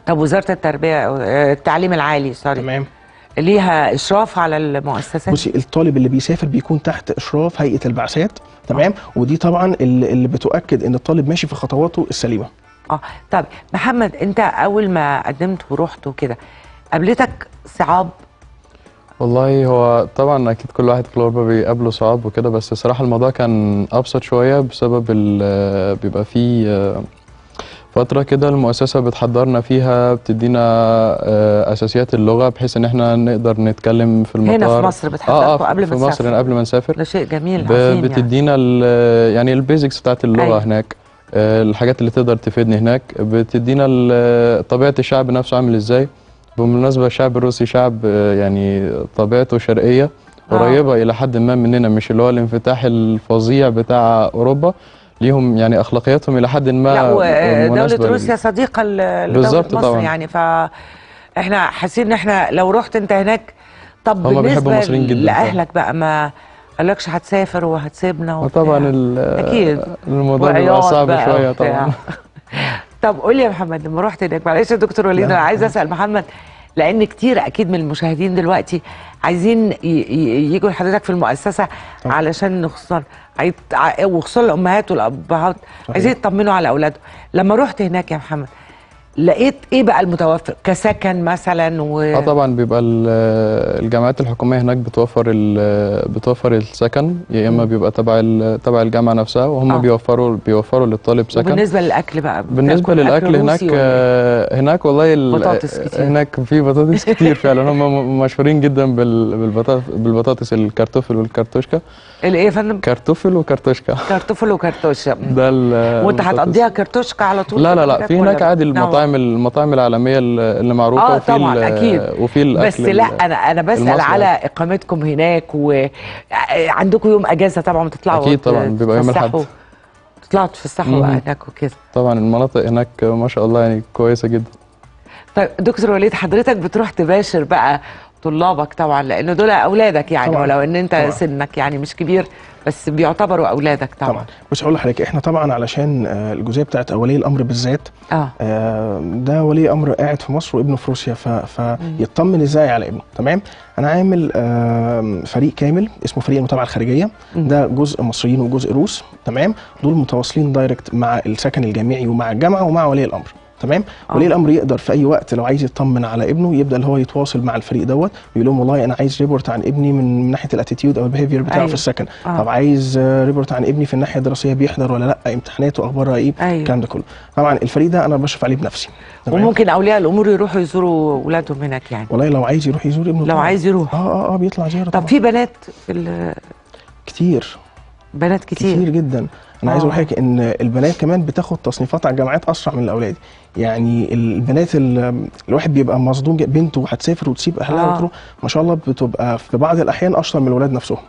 طب وزاره التربيه آه، التعليم العالي سوري تمام ليها اشراف على المؤسسات بصي الطالب اللي بيسافر بيكون تحت اشراف هيئه البعثات تمام ودي طبعا اللي اللي بتؤكد ان الطالب ماشي في خطواته السليمه اه طب محمد انت اول ما قدمت ورحت وكده قابلتك صعاب والله هو طبعا اكيد كل واحد في الغربه بيقابله صعاب وكده بس الصراحه الموضوع كان ابسط شويه بسبب ال- بيبقى فيه آه، فتره كده المؤسسه بتحضرنا فيها بتدينا آه، اساسيات اللغه بحيث ان احنا نقدر نتكلم في المطار هنا في مصر بتحضركوا اه اه قبل في ما مصر تسافروا. هنا قبل ما نسافر ده شيء جميل ب- عظيم يعني. بتدينا ال- يعني البيزكس بتاعت اللغه أيوة. أيوة. هناك آه، الحاجات اللي تقدر تفيدني هناك بتدينا ال- طبيعه الشعب نفسه عامل ازاي بالمناسبه الشعب الروسي شعب آه، يعني طبيعته شرقيه آه. قريبه الى حد ما مننا مش اللي هو الانفتاح الفظيع بتاع اوروبا ليهم يعني اخلاقياتهم الى حد ما لا ودولة مناسبة لل- روسيا صديقة ل- لدولة بالظبط مصر طبعاً. يعني فاحنا حاسين ان احنا لو رحت انت هناك طب هما بيحبوا بالنسبة المصريين جداً لأهلك بقى ما قالكش هتسافر وهتسيبنا وبتاع. طبعا ال- أكيد. الموضوع بيبقى وعياط صعب بقى شويه وبتاع. طبعا طب قول لي يا محمد لما رحت هناك معلش يا دكتور وليد لا. انا عايز اسال محمد لان كتير اكيد من المشاهدين دلوقتي عايزين ي- ي- يجوا لحضرتك في المؤسسه طبعا. علشان خصوصا عيد- ع- وخصوصا الامهات والابهات عايزين يطمنوا على اولادهم لما رحت هناك يا محمد لقيت ايه بقى المتوفر كسكن مثلا و اه طبعا بيبقى ال- الجامعات الحكوميه هناك بتوفر ال- بتوفر السكن يا اما بيبقى تبع ال- تبع الجامعه نفسها وهم آه. بيوفروا بيوفروا للطالب سكن وبالنسبه للاكل بقى بالنسبه بتاكل للاكل أكل هناك روسي ولا إيه؟ آه، هناك والله ال- بطاطس كتير. هناك في بطاطس كتير فعلا هم م- مشهورين جدا بال- بالبطاطس بالبطاطس الكرتوفل والكرتوشكا الايه يا فندم كرتوفل وكرتوشكا كرتوفل وكرتوشه ده ال- وانت البطاطس. هتقضيها كرتوشكا على طول لا كده لا لا هناك في ولا هناك عادي بتنوع؟ المطاعم المطاعم العالميه اللي معروفه اه وفي طبعا ال- اكيد وفي الاكل بس لا انا انا بسال المصري. على اقامتكم هناك وعندكم يوم اجازه طبعا بتطلعوا أكيد طبعاً، بيبقى يوم الأحد. تتفسحوا- تطلعوا تفسحوا مم. بقى هناك وكده طبعا المناطق هناك ما شاء الله يعني كويسه جدا طيب دكتور وليد حضرتك بتروح تباشر بقى طلابك طبعا لان دول اولادك يعني طبعاً. ولو ان انت طبعاً. سنك يعني مش كبير بس بيعتبروا اولادك طبعا, طبعا بص هقول لحضرتك احنا طبعا علشان آه، الجزئيه بتاعت ولي الامر بالذات اه آه، ده ولي امر قاعد في مصر وابنه في روسيا ف... فيطمن ازاي على ابنه تمام انا عامل آم، فريق كامل اسمه فريق المتابعه الخارجيه ده جزء مصريين وجزء روس تمام دول متواصلين دايركت مع السكن الجامعي ومع الجامعه ومع ولي الامر تمام آه. ولي الامر يقدر في اي وقت لو عايز يطمن على ابنه يبدا اللي هو يتواصل مع الفريق دوت ويقول لهم والله انا عايز ريبورت عن ابني من من ناحيه الاتيتيود او البيهيفير بتاعه أيوة. في السكن آه. طب عايز آه، ريبورت عن ابني في الناحيه الدراسيه بيحضر ولا لا امتحاناته اخبارها ايه أيوة. الكلام ده كله طبعا الفريق ده انا بشرف عليه بنفسي تمام؟ وممكن اولياء الامور يروحوا يزوروا اولادهم هناك يعني والله لو عايز يروح يزور ابنه لو طبعاً. عايز يروح اه اه اه بيطلع زياره طب طبعا في بنات في ال- كتير بنات كتير, كتير جدا انا عايز آه. اقول لحضرتك ان البنات كمان بتاخد تصنيفات على الجامعات اسرع من الاولاد يعني البنات ال- الواحد بيبقى مصدوم جدا، بنته هتسافر وتسيب اهلها آه. وتروح ما شاء الله بتبقى في بعض الاحيان اشطر من الولاد نفسهم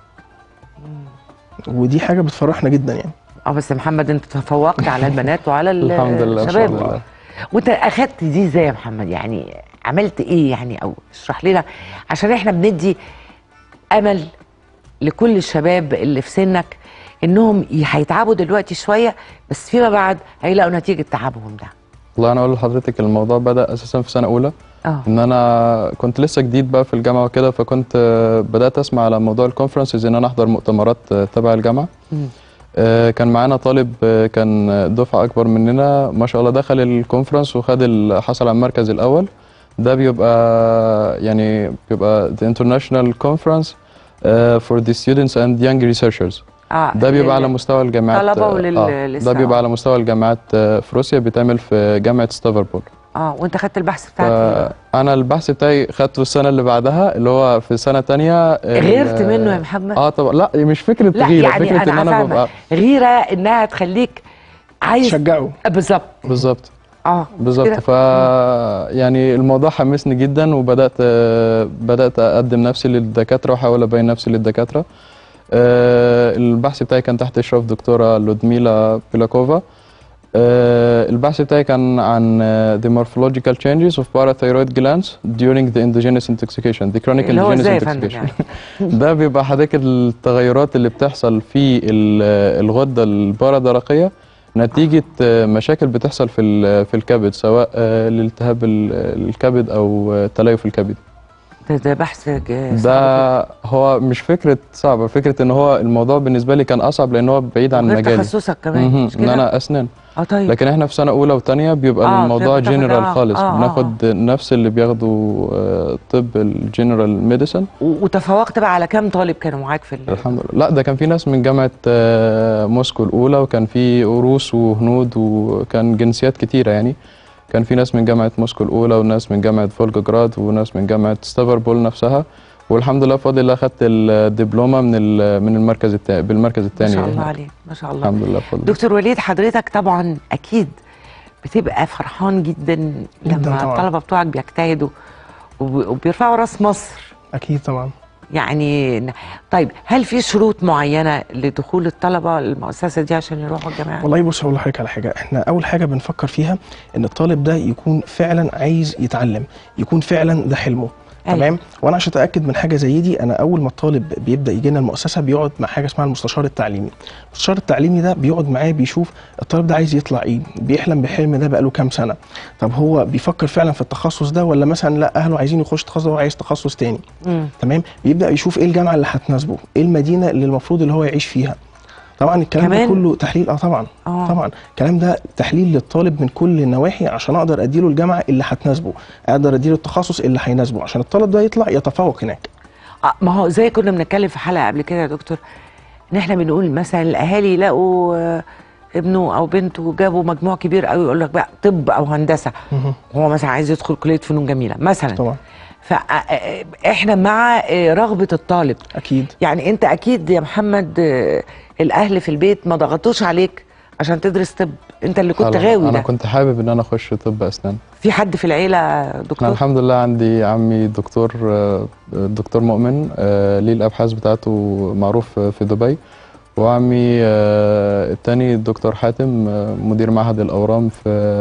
ودي حاجه بتفرحنا جدا يعني اه بس محمد انت تفوقت على البنات وعلى ال- الحمد لله ما شاء الشباب الله وانت اخدت دي ازاي يا محمد يعني عملت ايه يعني او اشرح لنا عشان احنا بندي امل لكل الشباب اللي في سنك انهم ي- هيتعبوا دلوقتي شويه بس فيما بعد هيلاقوا نتيجه تعبهم ده والله انا اقول لحضرتك الموضوع بدا اساسا في سنه اولى اه ان انا كنت لسه جديد بقى في الجامعه وكده فكنت آه، بدات اسمع على موضوع الكونفرنسز ان انا احضر مؤتمرات آه، تبع الجامعه مم. آه، كان معانا طالب آه، كان دفعه اكبر مننا ما شاء الله دخل الكونفرنس وخد ال- حصل على المركز الاول ده بيبقى يعني بيبقى the international conference uh, for the students and young researchers اه ده بيبقى لل- على مستوى الجامعات طلبة آه، ولل- آه، لسه، ده بيبقى آه. على مستوى الجامعات آه، في روسيا بيتعمل في جامعه ستافربول اه وانت خدت البحث بتاعك إيه؟ انا البحث بتاعي خدته السنه اللي بعدها اللي هو في سنه تانية ال- غيرت منه يا محمد اه طبعا لا مش فكره لا غيره يعني فكره ان انا انا فاهمه ببقى غيره انها تخليك عايز شجعه بالظبط بالظبط اه بالظبط كده. ف يعني الموضوع حمسني جدا وبدات آه، بدات اقدم نفسي للدكاتره واحاول ابين نفسي للدكاتره آه، البحث بتاعي كان تحت اشراف دكتوره لودميلا بيلاكوفا آه، البحث بتاعي كان عن آه, the morphological changes of parathyroid glands during the endogenous intoxication the chronic اللي هو endogenous ازاي يا فندم intoxication يعني ده بيبقى حضرتك التغيرات اللي بتحصل في ال- الغده البارادرقيه نتيجة آه، مشاكل بتحصل في ال- في الكبد سواء آه، لالتهاب ال- الكبد أو آه، تليف الكبد ده, ده بحث ج- صعب ده هو مش فكرة صعبة فكرة ان هو الموضوع بالنسبة لي كان اصعب لان هو بعيد عن جداً. غير مجالي تخصصك كمان مهم. مش ان كده؟ انا اسنان اه طيب لكن احنا في سنة اولى وثانية بيبقى آه، الموضوع بتاخد- جنرال آه، خالص آه، آه. بناخد نفس اللي بياخدوا آه، طب الجنرال ميديسن و- وتفوقت بقى على كام طالب كانوا معاك في ال... الحمد لله لا ده كان في ناس من جامعة آه، موسكو الأولى وكان في روس وهنود وكان جنسيات كتيرة يعني كان في ناس من جامعة موسكو الأولى وناس من جامعة فولجوجراد وناس من جامعة ستافربول نفسها والحمد لله بفضل الله خدت الدبلومة من ال- من المركز التاني بالمركز ما الثاني شاء الله عليك ما شاء الله الحمد لله بفضل الله. دكتور وليد حضرتك طبعا اكيد بتبقى فرحان جدا جداً لما طبعاً. الطلبه بتوعك بيجتهدوا وب- وبيرفعوا راس مصر اكيد طبعا يعني ن- طيب هل في شروط معينه لدخول الطلبه المؤسسه دي عشان يروحوا الجامعه؟ والله بص هقول لحضرتك على حاجه احنا اول حاجه بنفكر فيها ان الطالب ده يكون فعلا عايز يتعلم يكون فعلا ده حلمه أيوة. تمام وانا عشان اتاكد من حاجه زي دي انا اول ما الطالب بيبدا يجي لنا المؤسسه بيقعد مع حاجه اسمها المستشار التعليمي المستشار التعليمي ده بيقعد معاه بيشوف الطالب ده عايز يطلع ايه بيحلم بالحلم ده بقاله كام سنه طب هو بيفكر فعلا في التخصص ده ولا مثلا لا اهله عايزين يخش تخصص ده وهو عايز تخصص تاني مم. تمام بيبدا يشوف ايه الجامعه اللي هتناسبه ايه المدينه اللي المفروض اللي هو يعيش فيها طبعا الكلام كمان؟ ده كله تحليل اه طبعا آه. طبعا الكلام ده تحليل للطالب من كل النواحي عشان اقدر اديله الجامعه اللي هتناسبه اقدر اديله التخصص اللي هيناسبه عشان الطالب ده يطلع يتفوق هناك آه، ما هو زي كنا بنتكلم في حلقه قبل كده يا دكتور ان احنا بنقول مثلا الاهالي يلاقوا آه، ابنه او بنته جابوا مجموع كبير قوي يقول لك بقى طب او هندسه مهم. هو مثلا عايز يدخل كليه فنون جميله مثلا طبعا فاحنا مع آه، رغبه الطالب اكيد يعني انت اكيد يا محمد آه، الاهل في البيت ما ضغطوش عليك عشان تدرس طب انت اللي كنت أنا- غاوي انا ده كنت حابب ان انا اخش طب اسنان في حد في العيله انا دكتور الحمد لله عندي عمي دكتور آه، دكتور مؤمن آه، ليه الابحاث بتاعته معروف في دبي وعمي آه، التاني الدكتور حاتم آه، مدير معهد الاورام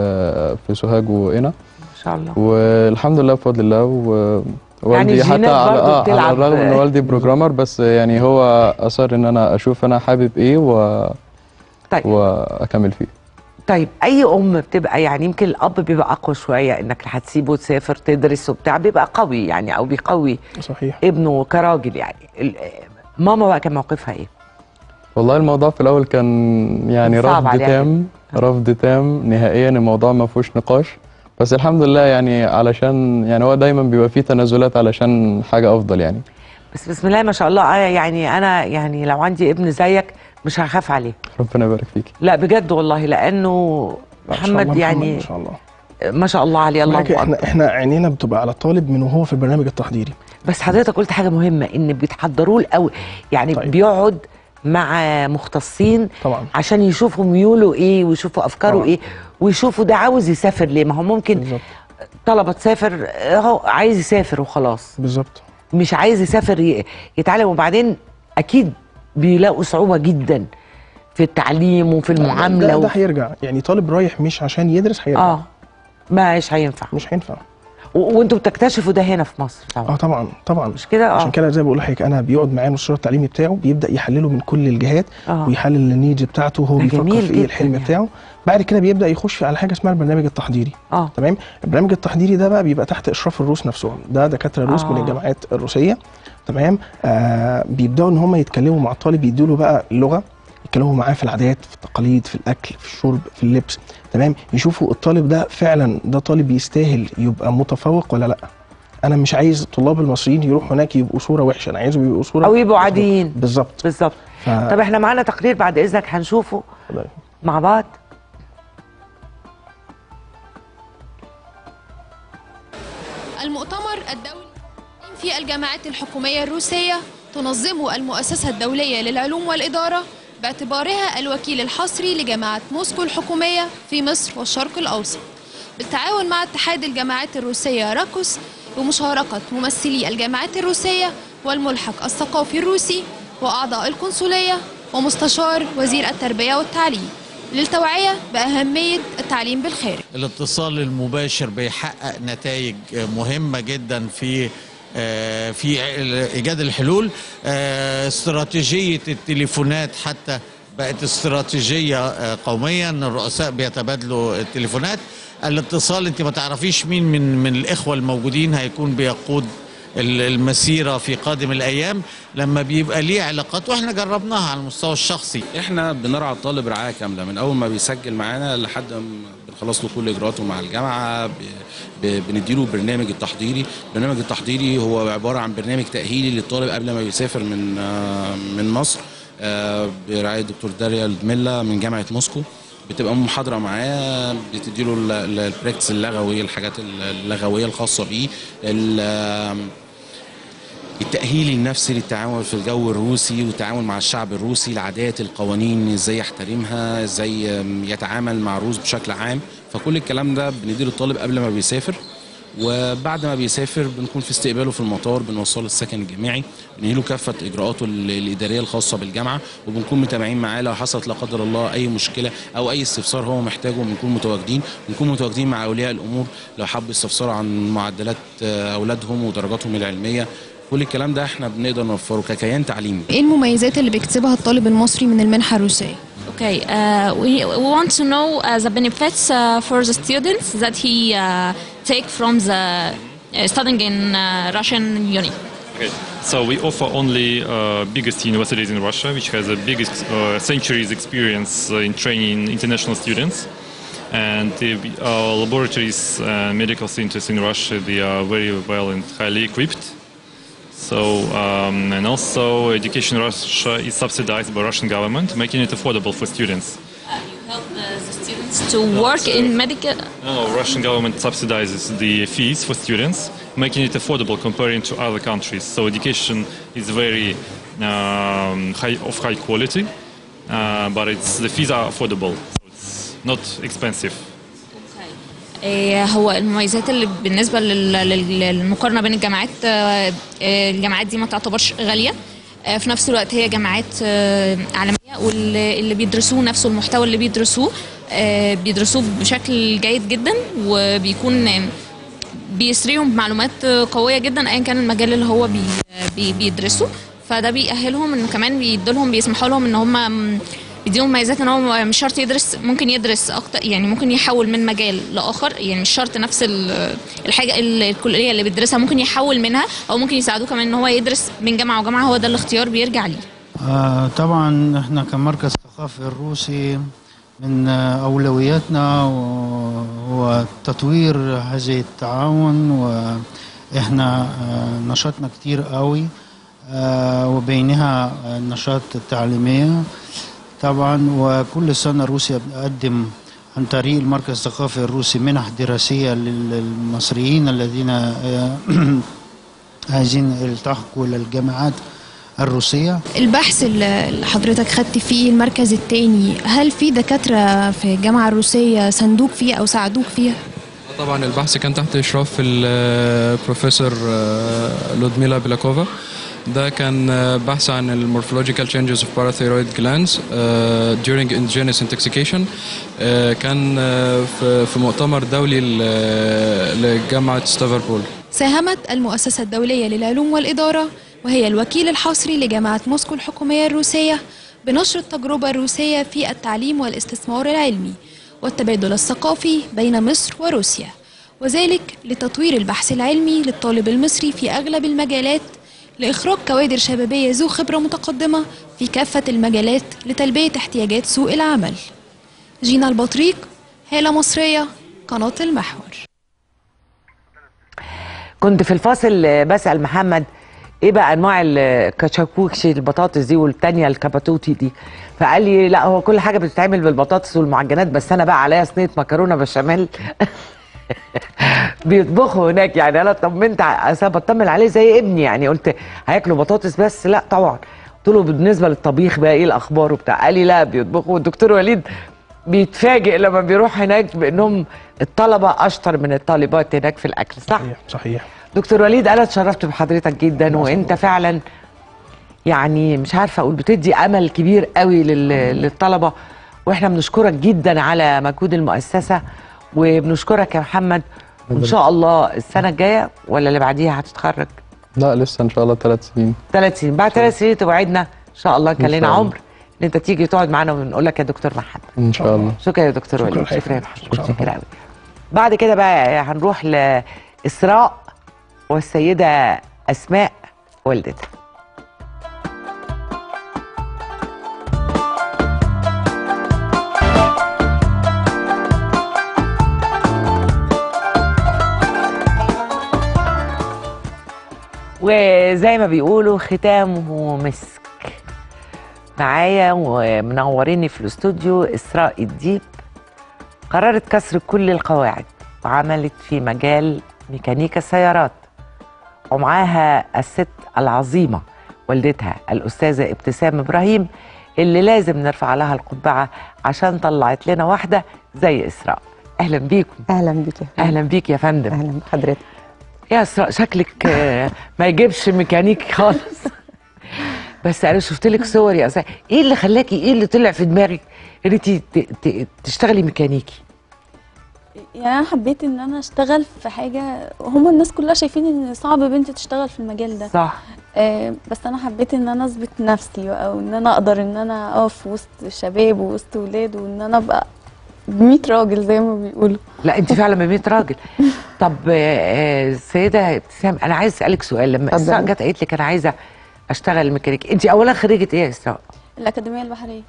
في في سوهاج وقنا ما شاء الله والحمد لله بفضل الله و والدي الجينات حتى على برضو اه على بتلعب. الرغم ان والدي بروجرامر بس يعني هو اصر ان انا اشوف انا حابب ايه و... طيب واكمل فيه طيب اي ام بتبقى يعني يمكن الاب بيبقى اقوى شويه انك هتسيبه تسافر تدرس وبتاع بيبقى قوي يعني او بيقوي صحيح ابنه كراجل يعني ال- ماما بقى كان موقفها ايه؟ والله الموضوع في الاول كان يعني صعب رفض عليها تام رفض تام نهائيا الموضوع ما فيهوش نقاش بس الحمد لله يعني علشان يعني هو دايما بيبقى فيه تنازلات علشان حاجه افضل يعني بس بسم الله ما شاء الله آه يعني انا يعني لو عندي ابن زيك مش هخاف عليه ربنا يبارك فيك لا بجد والله لانه ما شاء الله محمد يعني ما شاء الله ما شاء الله عليه الله ولكن أكبر. احنا احنا عينينا بتبقى على الطالب من وهو في البرنامج التحضيري بس حضرتك قلت حاجه مهمه ان بتحضروه الاول يعني طيب. طيب. بيقعد مع مختصين طبعا عشان يشوفوا ميوله ايه ويشوفوا افكاره طبعا. ايه ويشوفوا ده عاوز يسافر ليه ما هو ممكن بالظبط طلبه تسافر اهو عايز يسافر وخلاص بالظبط مش عايز يسافر ي- يتعلم وبعدين اكيد بيلاقوا صعوبه جدا في التعليم وفي المعامله ده, ده و... هيرجع يعني طالب رايح مش عشان يدرس هيرجع اه مش هينفع مش هينفع و- وانتوا بتكتشفوا ده هنا في مصر طبعا اه طبعا طبعا مش كده اه عشان كده زي ما بقول لحضرتك انا بيقعد معايا المستشار التعليمي بتاعه بيبدا يحلله من كل الجهات اه ويحلل النيدز بتاعته وهو ده بيفكر جميل في جداً ايه الحلم يعني. بتاعه بعد كده بيبدا يخش على حاجه اسمها البرنامج التحضيري اه تمام البرنامج التحضيري ده بقى بيبقى تحت اشراف الروس نفسهم ده دكاتره روس آه. من الجامعات الروسيه تمام آه بيبداوا ان هم يتكلموا مع الطالب يدوا له بقى اللغه يتكلموا معاه في العادات في التقاليد في الاكل في الشرب في اللبس تمام يشوفوا الطالب ده فعلا ده طالب يستاهل يبقى متفوق ولا لا انا مش عايز الطلاب المصريين يروحوا هناك يبقوا صوره وحشه انا عايزهم يبقوا صوره او يبقوا عاديين بالظبط بالظبط ف... طب احنا معانا تقرير بعد اذنك هنشوفه اتفضلي. مع بعض المؤتمر الدولي في الجامعات الحكومية الروسية تنظمه المؤسسة الدولية للعلوم والإدارة باعتبارها الوكيل الحصري لجامعة موسكو الحكومية في مصر والشرق الأوسط بالتعاون مع اتحاد الجامعات الروسية راكوس ومشاركة ممثلي الجامعات الروسية والملحق الثقافي الروسي وأعضاء القنصلية ومستشار وزير التربية والتعليم للتوعية بأهمية التعليم بالخارج الاتصال المباشر بيحقق نتائج مهمة جدا في آه، في ايجاد الحلول آه، استراتيجيه التليفونات حتى بقت استراتيجيه آه، قوميه ان الرؤساء بيتبادلوا التليفونات الاتصال انت ما تعرفيش مين من من الاخوه الموجودين هيكون بيقود ال- المسيره في قادم الايام لما بيبقى ليه علاقات واحنا جربناها على المستوى الشخصي احنا بنرعى الطالب رعايه كامله من اول ما بيسجل معانا لحد ما بنخلص له كل اجراءاته مع الجامعه ب- ب- بنديله برنامج التحضيري البرنامج التحضيري هو عباره عن برنامج تاهيلي للطالب قبل ما بيسافر من آه، من مصر آه، برعايه الدكتور داريا لدميلا من جامعه موسكو بتبقى محاضره معاه بتديله ال- ال- البراكتس اللغوي الحاجات اللغويه الخاصه بيه ال- التأهيل النفسي للتعامل في الجو الروسي والتعامل مع الشعب الروسي العادات القوانين ازاي يحترمها ازاي أم، يتعامل مع الروس بشكل عام فكل الكلام ده بنديه للطالب قبل ما بيسافر وبعد ما بيسافر بنكون في استقباله في المطار بنوصله السكن الجامعي بنقله كافه اجراءاته ال- الاداريه الخاصه بالجامعه وبنكون متابعين معاه لو حصلت لا قدر الله اي مشكله او اي استفسار هو محتاجه بنكون متواجدين بنكون متواجدين مع اولياء الامور لو حب استفسار عن معدلات آه، اولادهم ودرجاتهم العلميه كل الكلام ده احنا بنقدر نوفره ككيان تعليمي ايه المميزات اللي بيكتسبها الطالب المصري من المنحة الروسية؟ Okay, uh, we, we want to know uh, the benefits uh, for the students that he uh, take from the uh, studying in uh, Russian uni. Okay. So we offer only uh, biggest universities in Russia, which has the biggest uh, centuries experience uh, in training international students. And the, our laboratories and medical centers in Russia, they are very well and highly equipped. So, um, and also education in Russia is subsidized by Russian government, making it affordable for students. Help the students to work in medical. No, Russian government subsidizes the fees for students, making it affordable comparing to other countries. So education is very um, high, of high quality, uh, but it's the fees are affordable. So it's not expensive. إيه هو المميزات اللي بالنسبه لل- لل- للمقارنه بين الجامعات آه، آه، الجامعات دي ما تعتبرش غاليه آه، في نفس الوقت هي جامعات آه، عالميه واللي اللي بيدرسوه نفسه المحتوى اللي بيدرسوه آه، بيدرسوه بشكل جيد جدا وبيكون آه، بيسريهم بمعلومات آه، قويه جدا ايا كان المجال اللي هو بي بي بيدرسه فده بيأهلهم انه كمان بيدولهم بيسمحوا لهم ان هم بيديهم مميزات ان هو مش شرط يدرس ممكن يدرس اكتر يعني ممكن يحول من مجال لاخر يعني مش شرط نفس ال- الحاجه ال- الكليه اللي بيدرسها ممكن يحول منها او ممكن يساعدوه كمان ان هو يدرس من جامعه وجامعه هو ده الاختيار بيرجع ليه آه، طبعا احنا كمركز ثقافي الروسي من آه، اولوياتنا و- هو تطوير هذه التعاون واحنا آه، نشاطنا كتير قوي آه، وبينها النشاط التعليمية طبعا وكل سنة روسيا بتقدم عن طريق المركز الثقافي الروسي منح دراسية لل- للمصريين الذين آه، عايزين يلتحقوا إلى الجامعات الروسية البحث اللي اللي حضرتك خدت فيه المركز التاني هل في دكاترة في الجامعة الروسية ساندوك فيه أو ساعدوك فيها؟ طبعا البحث كان تحت اشراف البروفيسور لودميلا بيلاكوفا ده كان آه، بحث عن المورفولوجيكال changes of parathyroid glands آه، during endogenous intoxication آه، كان آه، في في مؤتمر دولي ل- لجامعة ستافربول ساهمت المؤسسة الدولية للعلوم والإدارة وهي الوكيل الحصري لجامعة موسكو الحكومية الروسية بنشر التجربة الروسية في التعليم والاستثمار العلمي والتبادل الثقافي بين مصر وروسيا وذلك لتطوير البحث العلمي للطالب المصري في أغلب المجالات لإخراج كوادر شبابية ذو خبرة متقدمة في كافة المجالات لتلبية احتياجات سوق العمل جينا البطريق هالة مصرية قناة المحور كنت في الفاصل آه، بسأل محمد ايه بقى انواع الكاتشاكوكشي البطاطس دي والتانية الكاباتوتي دي فقال لي لا هو كل حاجه بتتعمل بالبطاطس والمعجنات بس انا بقى عليا صينيه مكرونه بشاميل بيطبخوا هناك يعني انا طمنت ع- أصل أنا بطمن عليه زي ابني يعني قلت هياكلوا بطاطس بس لا طبعا قلت له بالنسبه للطبيخ بقى ايه الاخبار وبتاع قال لي لا بيطبخوا والدكتور وليد بيتفاجئ لما بيروح هناك بانهم الطلبه اشطر من الطالبات هناك في الاكل صح صحيح صحيح دكتور وليد انا اتشرفت بحضرتك جدا وانت فعلا يعني مش عارفه اقول بتدي امل كبير قوي لل- للطلبه واحنا بنشكرك جدا على مجهود المؤسسه وبنشكرك يا محمد وان شاء الله السنه الجايه ولا اللي بعديها لا لسه ان شاء الله ثلاث سنين ثلاث سنين بعد ثلاث سنين توعدنا ان شاء الله كان إن لنا شاء الله. عمر ان انت تيجي تقعد معانا ونقول لك يا دكتور محمد ان شاء الله شكرا يا دكتور شكراً وليد حقيقي. شكرا يا محمد شكراً. شكرا قوي بعد كده بقى هنروح لاسراء والسيده اسماء والدتها وزي ما بيقولوا ختامه مسك معايا ومنوريني في الاستوديو اسراء الديب قررت كسر كل القواعد وعملت في مجال ميكانيكا السيارات ومعاها الست العظيمة والدتها الأستاذة ابتسام إبراهيم اللي لازم نرفع لها القبعة عشان طلعت لنا واحدة زي إسراء أهلا بيكم اهلا بك يا أهلا بيك يا فندم اهلا بحضرتك يا إسراء شكلك آه، ما يجيبش ميكانيكي خالص بس أنا شفت لك صور يا إسراء إيه اللي خلاكي إيه اللي طلع في دماغك إن أنت ت- ت- تشتغلي ميكانيكي يعني انا حبيت ان انا اشتغل في حاجه هما الناس كلها شايفين ان صعب بنت تشتغل في المجال ده صح آه بس انا حبيت ان انا اثبت نفسي بقى وان انا اقدر ان انا اقف وسط شباب ووسط ولاد وان انا ابقى ب 100 راجل زي ما بيقولوا لا انت فعلا ب 100 راجل طب آه، آه، سيده ابتسام انا عايز اسالك سؤال لما اتفضلي. اسراء جت قالت لك انا عايزه اشتغل ميكانيكي انت اولا خريجه ايه يا اسراء الاكاديميه البحريه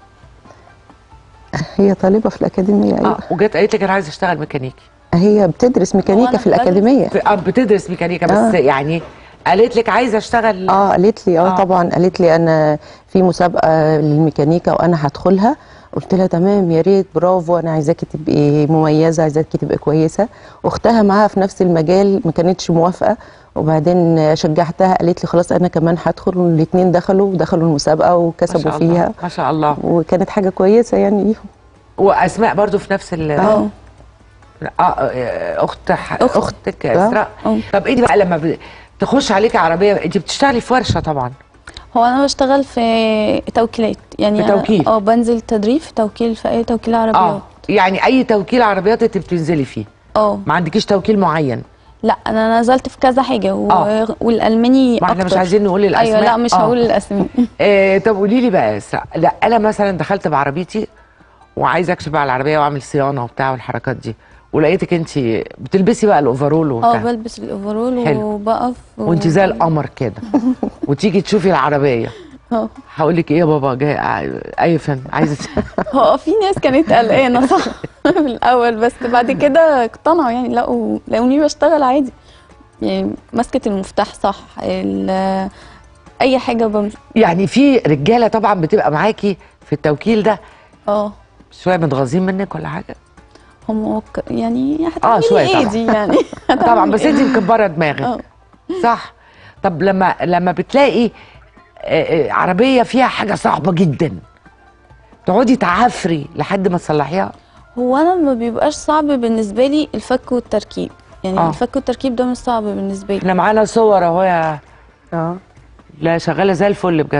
هي طالبه في الاكاديميه ايوه اه وجت قالت لك انا عايزه اشتغل ميكانيكي هي بتدرس ميكانيكا في الاكاديميه في- اه بتدرس ميكانيكا بس آه. يعني قالت لك عايزه اشتغل اه قالت لي اه, آه. طبعا قالت لي انا في مسابقه للميكانيكا وانا هدخلها قلت لها تمام يا ريت برافو انا عايزاكي تبقي مميزه عايزاكي تبقي كويسه اختها معاها في نفس المجال ما كانتش موافقه وبعدين شجعتها قالت لي خلاص انا كمان هدخل والاثنين دخلوا ودخلوا المسابقه ما وكسبوا شاء الله فيها ما شاء الله وكانت حاجه كويسه يعني ليهم واسماء برضو في نفس ال اه اه آه، اخت ح- أخت. اختك آه. اسراء طب انت بقى لما ب- تخش عليكي عربيه انت بتشتغلي في ورشه طبعا هو انا بشتغل في توكيلات يعني في أنا- توكيل. اه بنزل تدريب في توكيل في اي توكيل عربيات اه يعني اي توكيل عربيات انت بتنزلي فيه اه ما عندكيش توكيل معين لا انا نزلت في كذا حاجه و... آه. والالماني ما احنا مش أكتر. عايزين نقول الاسماء ايوه لا مش آه. هقول الاسماء آه طب قولي لي بقى يا اسراء لا انا مثلا دخلت بعربيتي وعايزه اكشف على العربيه واعمل صيانه وبتاع والحركات دي ولقيتك انت بتلبسي بقى الاوفرول اه وبتاع بلبس الاوفرول حلو. وبقف و... وانت زي القمر كده وتيجي تشوفي العربيه اه هقول لك ايه يا بابا جاي اي فن عايزه هو في ناس كانت قلقانه صح في الاول بس بعد كده اقتنعوا يعني لقوا لقوني بشتغل عادي يعني ماسكه المفتاح صح ال- اي حاجه بمش... يعني في رجاله طبعا بتبقى معاكي في التوكيل ده اه شويه متغاظين منك ولا حاجه هم ك- يعني اه هتعملي شويه ايه طبعا دي يعني طبعا بس انت إيه؟ مكبره دماغك اه صح طب لما لما بتلاقي آه، آه، عربيه فيها حاجه صعبه جدا تقعدي تعفري لحد ما تصلحيها هو انا ما بيبقاش صعب بالنسبه لي الفك والتركيب يعني آه. الفك والتركيب ده مش صعب بالنسبه لي احنا معانا صور اهو يا اه لا شغاله زي الفل بجد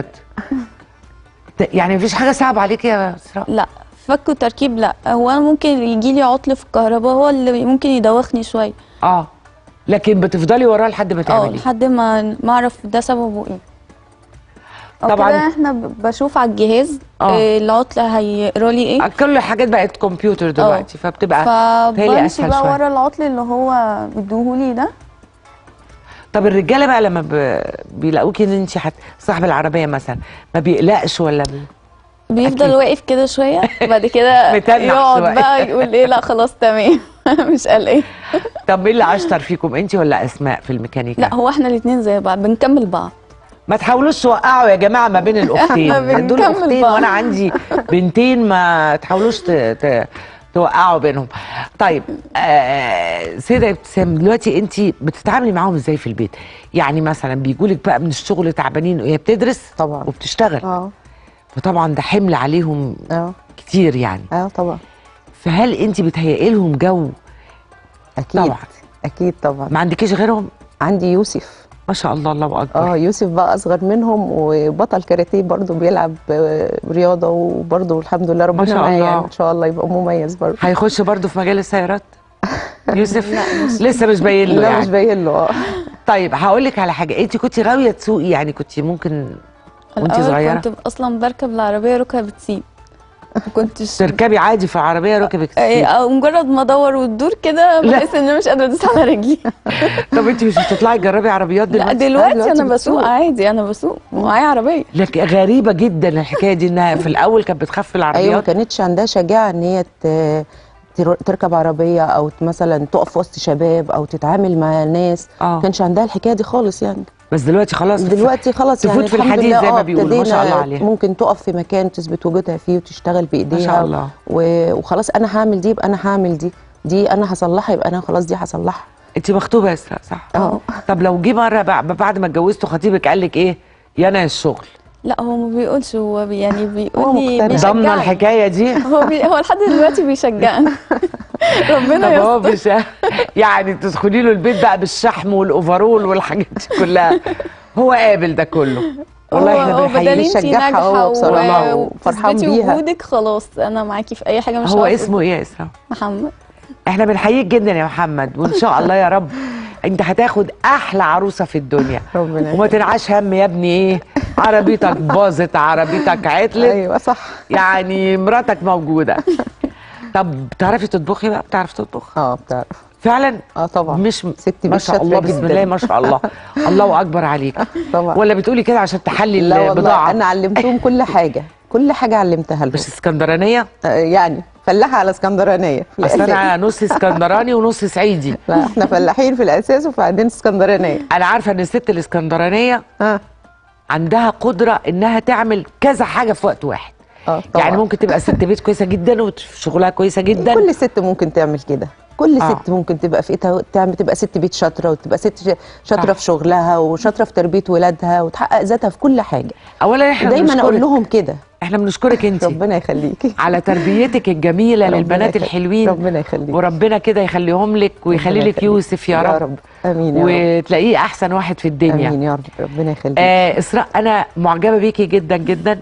ت- يعني مفيش حاجه صعبه عليكي يا اسراء لا فك وتركيب لا هو انا ممكن يجي لي عطل في الكهرباء هو اللي ممكن يدوخني شويه اه لكن بتفضلي وراه لحد ما اه تعملي لحد ما ما اعرف ده سببه ايه أو طبعاً. كده احنا ب- بشوف على الجهاز آه. آه. العطل هيقرا لي ايه كل الحاجات بقت كمبيوتر دلوقتي فبتبقى بتهيألي فبمشي اسهل بقى شويه ورا العطل اللي هو مديهولي ده طب الرجاله بقى لما ب... بيلاقوكي ان انت حت... صاحب العربيه مثلا ما بيقلقش ولا بي... بيفضل أكيد. واقف كده شويه بعد كده متنح يقعد شوية. بقى يقول ايه لا خلاص تمام مش قلقان طب مين اللي اشطر فيكم انت ولا اسماء في الميكانيكا لا هو احنا الاثنين زي بعض بنكمل بعض ما تحاولوش توقعوا يا جماعه ما بين الاختين إحنا دول بنكمل اختين بعض. وانا عندي بنتين ما تحاولوش ت... ت... توقعوا بينهم طيب آه سيدة ابتسام دلوقتي انت بتتعاملي معاهم ازاي في البيت يعني مثلا بيجولك بقى من الشغل تعبانين وهي بتدرس طبعا وبتشتغل اه فطبعا ده حمل عليهم اه كتير يعني اه طبعا فهل انت بتهيئي لهم جو اكيد طبعا اكيد طبعا ما عندكيش غيرهم عندي يوسف ما شاء الله الله اكبر اه يوسف بقى اصغر منهم وبطل كاراتيه برضه بيلعب آه، رياضه وبرضه الحمد لله ربنا شاء معاه الله. يعني ان شاء الله يبقى مميز برضه هيخش برضو في مجال السيارات يوسف لسه مش باين له لا يعني مش باين له اه طيب هقول لك على حاجه انت كنت غاويه تسوقي يعني كنت ممكن وانت الأول صغيره كنت اصلا بركب العربيه ركبه بتسيب ما كنتش تركبي عادي في العربيه ركبك إيه، او مجرد ما ادور وتدور كده لا. بحس ان انا مش قادره ادوس على رجلي طب انت مش بتطلعي تجربي عربيات لا دلوقتي دلوقتي انا بسوق بتسوقي. عادي انا بسوق ومعايا عربيه لك غريبه جدا الحكايه دي انها في الاول كانت بتخاف ايوه ما العربيات كانتش عندها شجاعه ان هي ت- تر- تركب عربيه او مثلا تقف وسط شباب او تتعامل مع ناس ما كانش عندها الحكايه دي خالص يعني بس دلوقتي خلاص دلوقتي خلاص تفوت يعني في الحمد الحديد لله زي ما آه، بيقولوا ما شاء الله ابتدينا عليها ممكن تقف في مكان تثبت وجودها فيه وتشتغل بايديها ما شاء الله. و... وخلاص انا هعمل دي يبقى انا هعمل دي دي انا هصلحها يبقى انا خلاص دي هصلحها انت مخطوبه يا اسراء صح؟ اه طب لو جه مره بع- بعد ما اتجوزتوا خطيبك قال لك ايه؟ يا انا الشغل لا هو ما بيقولش هو بي يعني هو بيقول لي مقتنع. بيشجعني. ضامنه الحكايه دي؟ هو بي هو لحد دلوقتي بيشجعني ربنا طب هو يستر مش يعني تدخلي له البيت بقى بالشحم والاوفرول والحاجات دي كلها هو قابل ده كله والله هو- احنا هو بنحييه بدل انتي بيشجعها ناجحه هو بصراحة و- وفرحان وتثبتي بيها. وجودك خلاص انا معاكي في اي حاجه مش هو هقف اسمه ايه يا اسراء؟ محمد احنا بنحييك جدا يا محمد وان شاء الله يا رب انت هتاخد احلى عروسه في الدنيا ربنا وما تنعش هم يا ابني ايه عربيتك باظت عربيتك عطلت ايوه صح يعني مراتك موجوده طب بتعرفي تطبخي بقى بتعرفي تطبخ اه بتعرف فعلا اه طبعا مش ست ما بيت شاء شاطرة الله بسم جداً. الله ما شاء الله الله اكبر عليك طبعا ولا بتقولي كده عشان تحلي لا والله البضاعه انا علمتهم كل حاجه كل حاجه علمتها لهم مش اسكندرانيه آه، يعني فلاحه على اسكندرانيه في اصل الأساس. انا نص اسكندراني ونص صعيدي لا احنا فلاحين في الاساس وبعدين اسكندرانيه انا عارفه ان الست الاسكندرانيه اه عندها قدره انها تعمل كذا حاجه في وقت واحد اه طبعا يعني ممكن تبقى ست بيت كويسه جدا وشغلها كويسه جدا كل ست ممكن تعمل كده كل آه. ست ممكن تبقى في إيدها تعمل تبقى ست بيت شاطره وتبقى ست ش- شاطره صح. في شغلها وشاطره في تربيه ولادها وتحقق ذاتها في كل حاجه اولا احنا دايما بنشكرك. اقول لهم كده احنا بنشكرك انت ربنا يخليكي على تربيتك الجميله ربنا للبنات يخليك. الحلوين ربنا يخليك وربنا كده يخليهم لك ويخلي ربنا لك يخليك. يوسف يا رب, رب امين يا رب وتلاقيه احسن واحد في الدنيا امين يا رب ربنا يخليك آه اسراء انا معجبه بيكي جدا جدا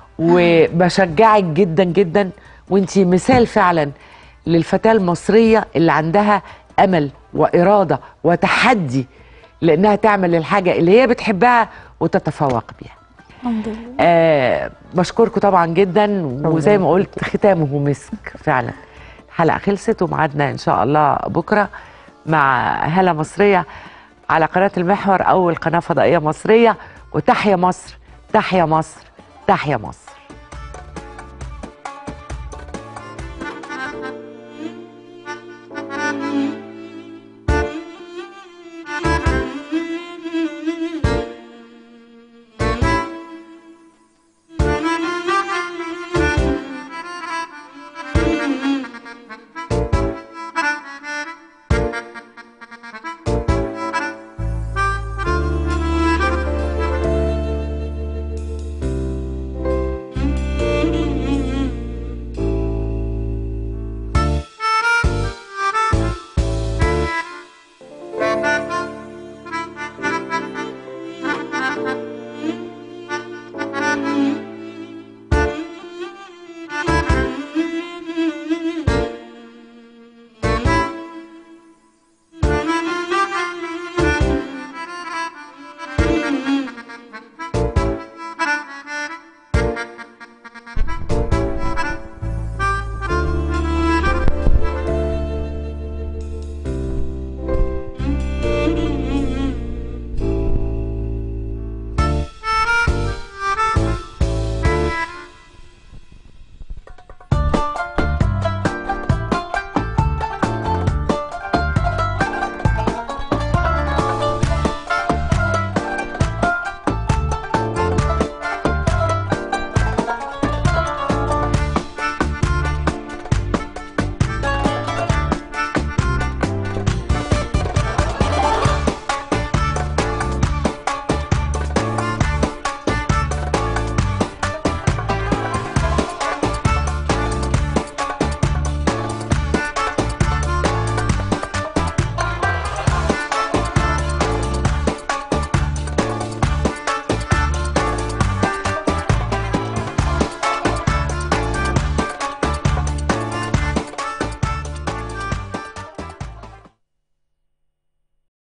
وبشجعك جدا جدا وانتي مثال فعلا للفتاه المصريه اللي عندها امل واراده وتحدي لانها تعمل الحاجه اللي هي بتحبها وتتفوق بيها الحمد لله آه بشكركم طبعا جدا وزي ما قلت ختامه مسك فعلا الحلقه خلصت وميعادنا ان شاء الله بكره مع هاله مصريه على قناه المحور اول قناه فضائيه مصريه وتحيا مصر تحيا مصر تحيا مصر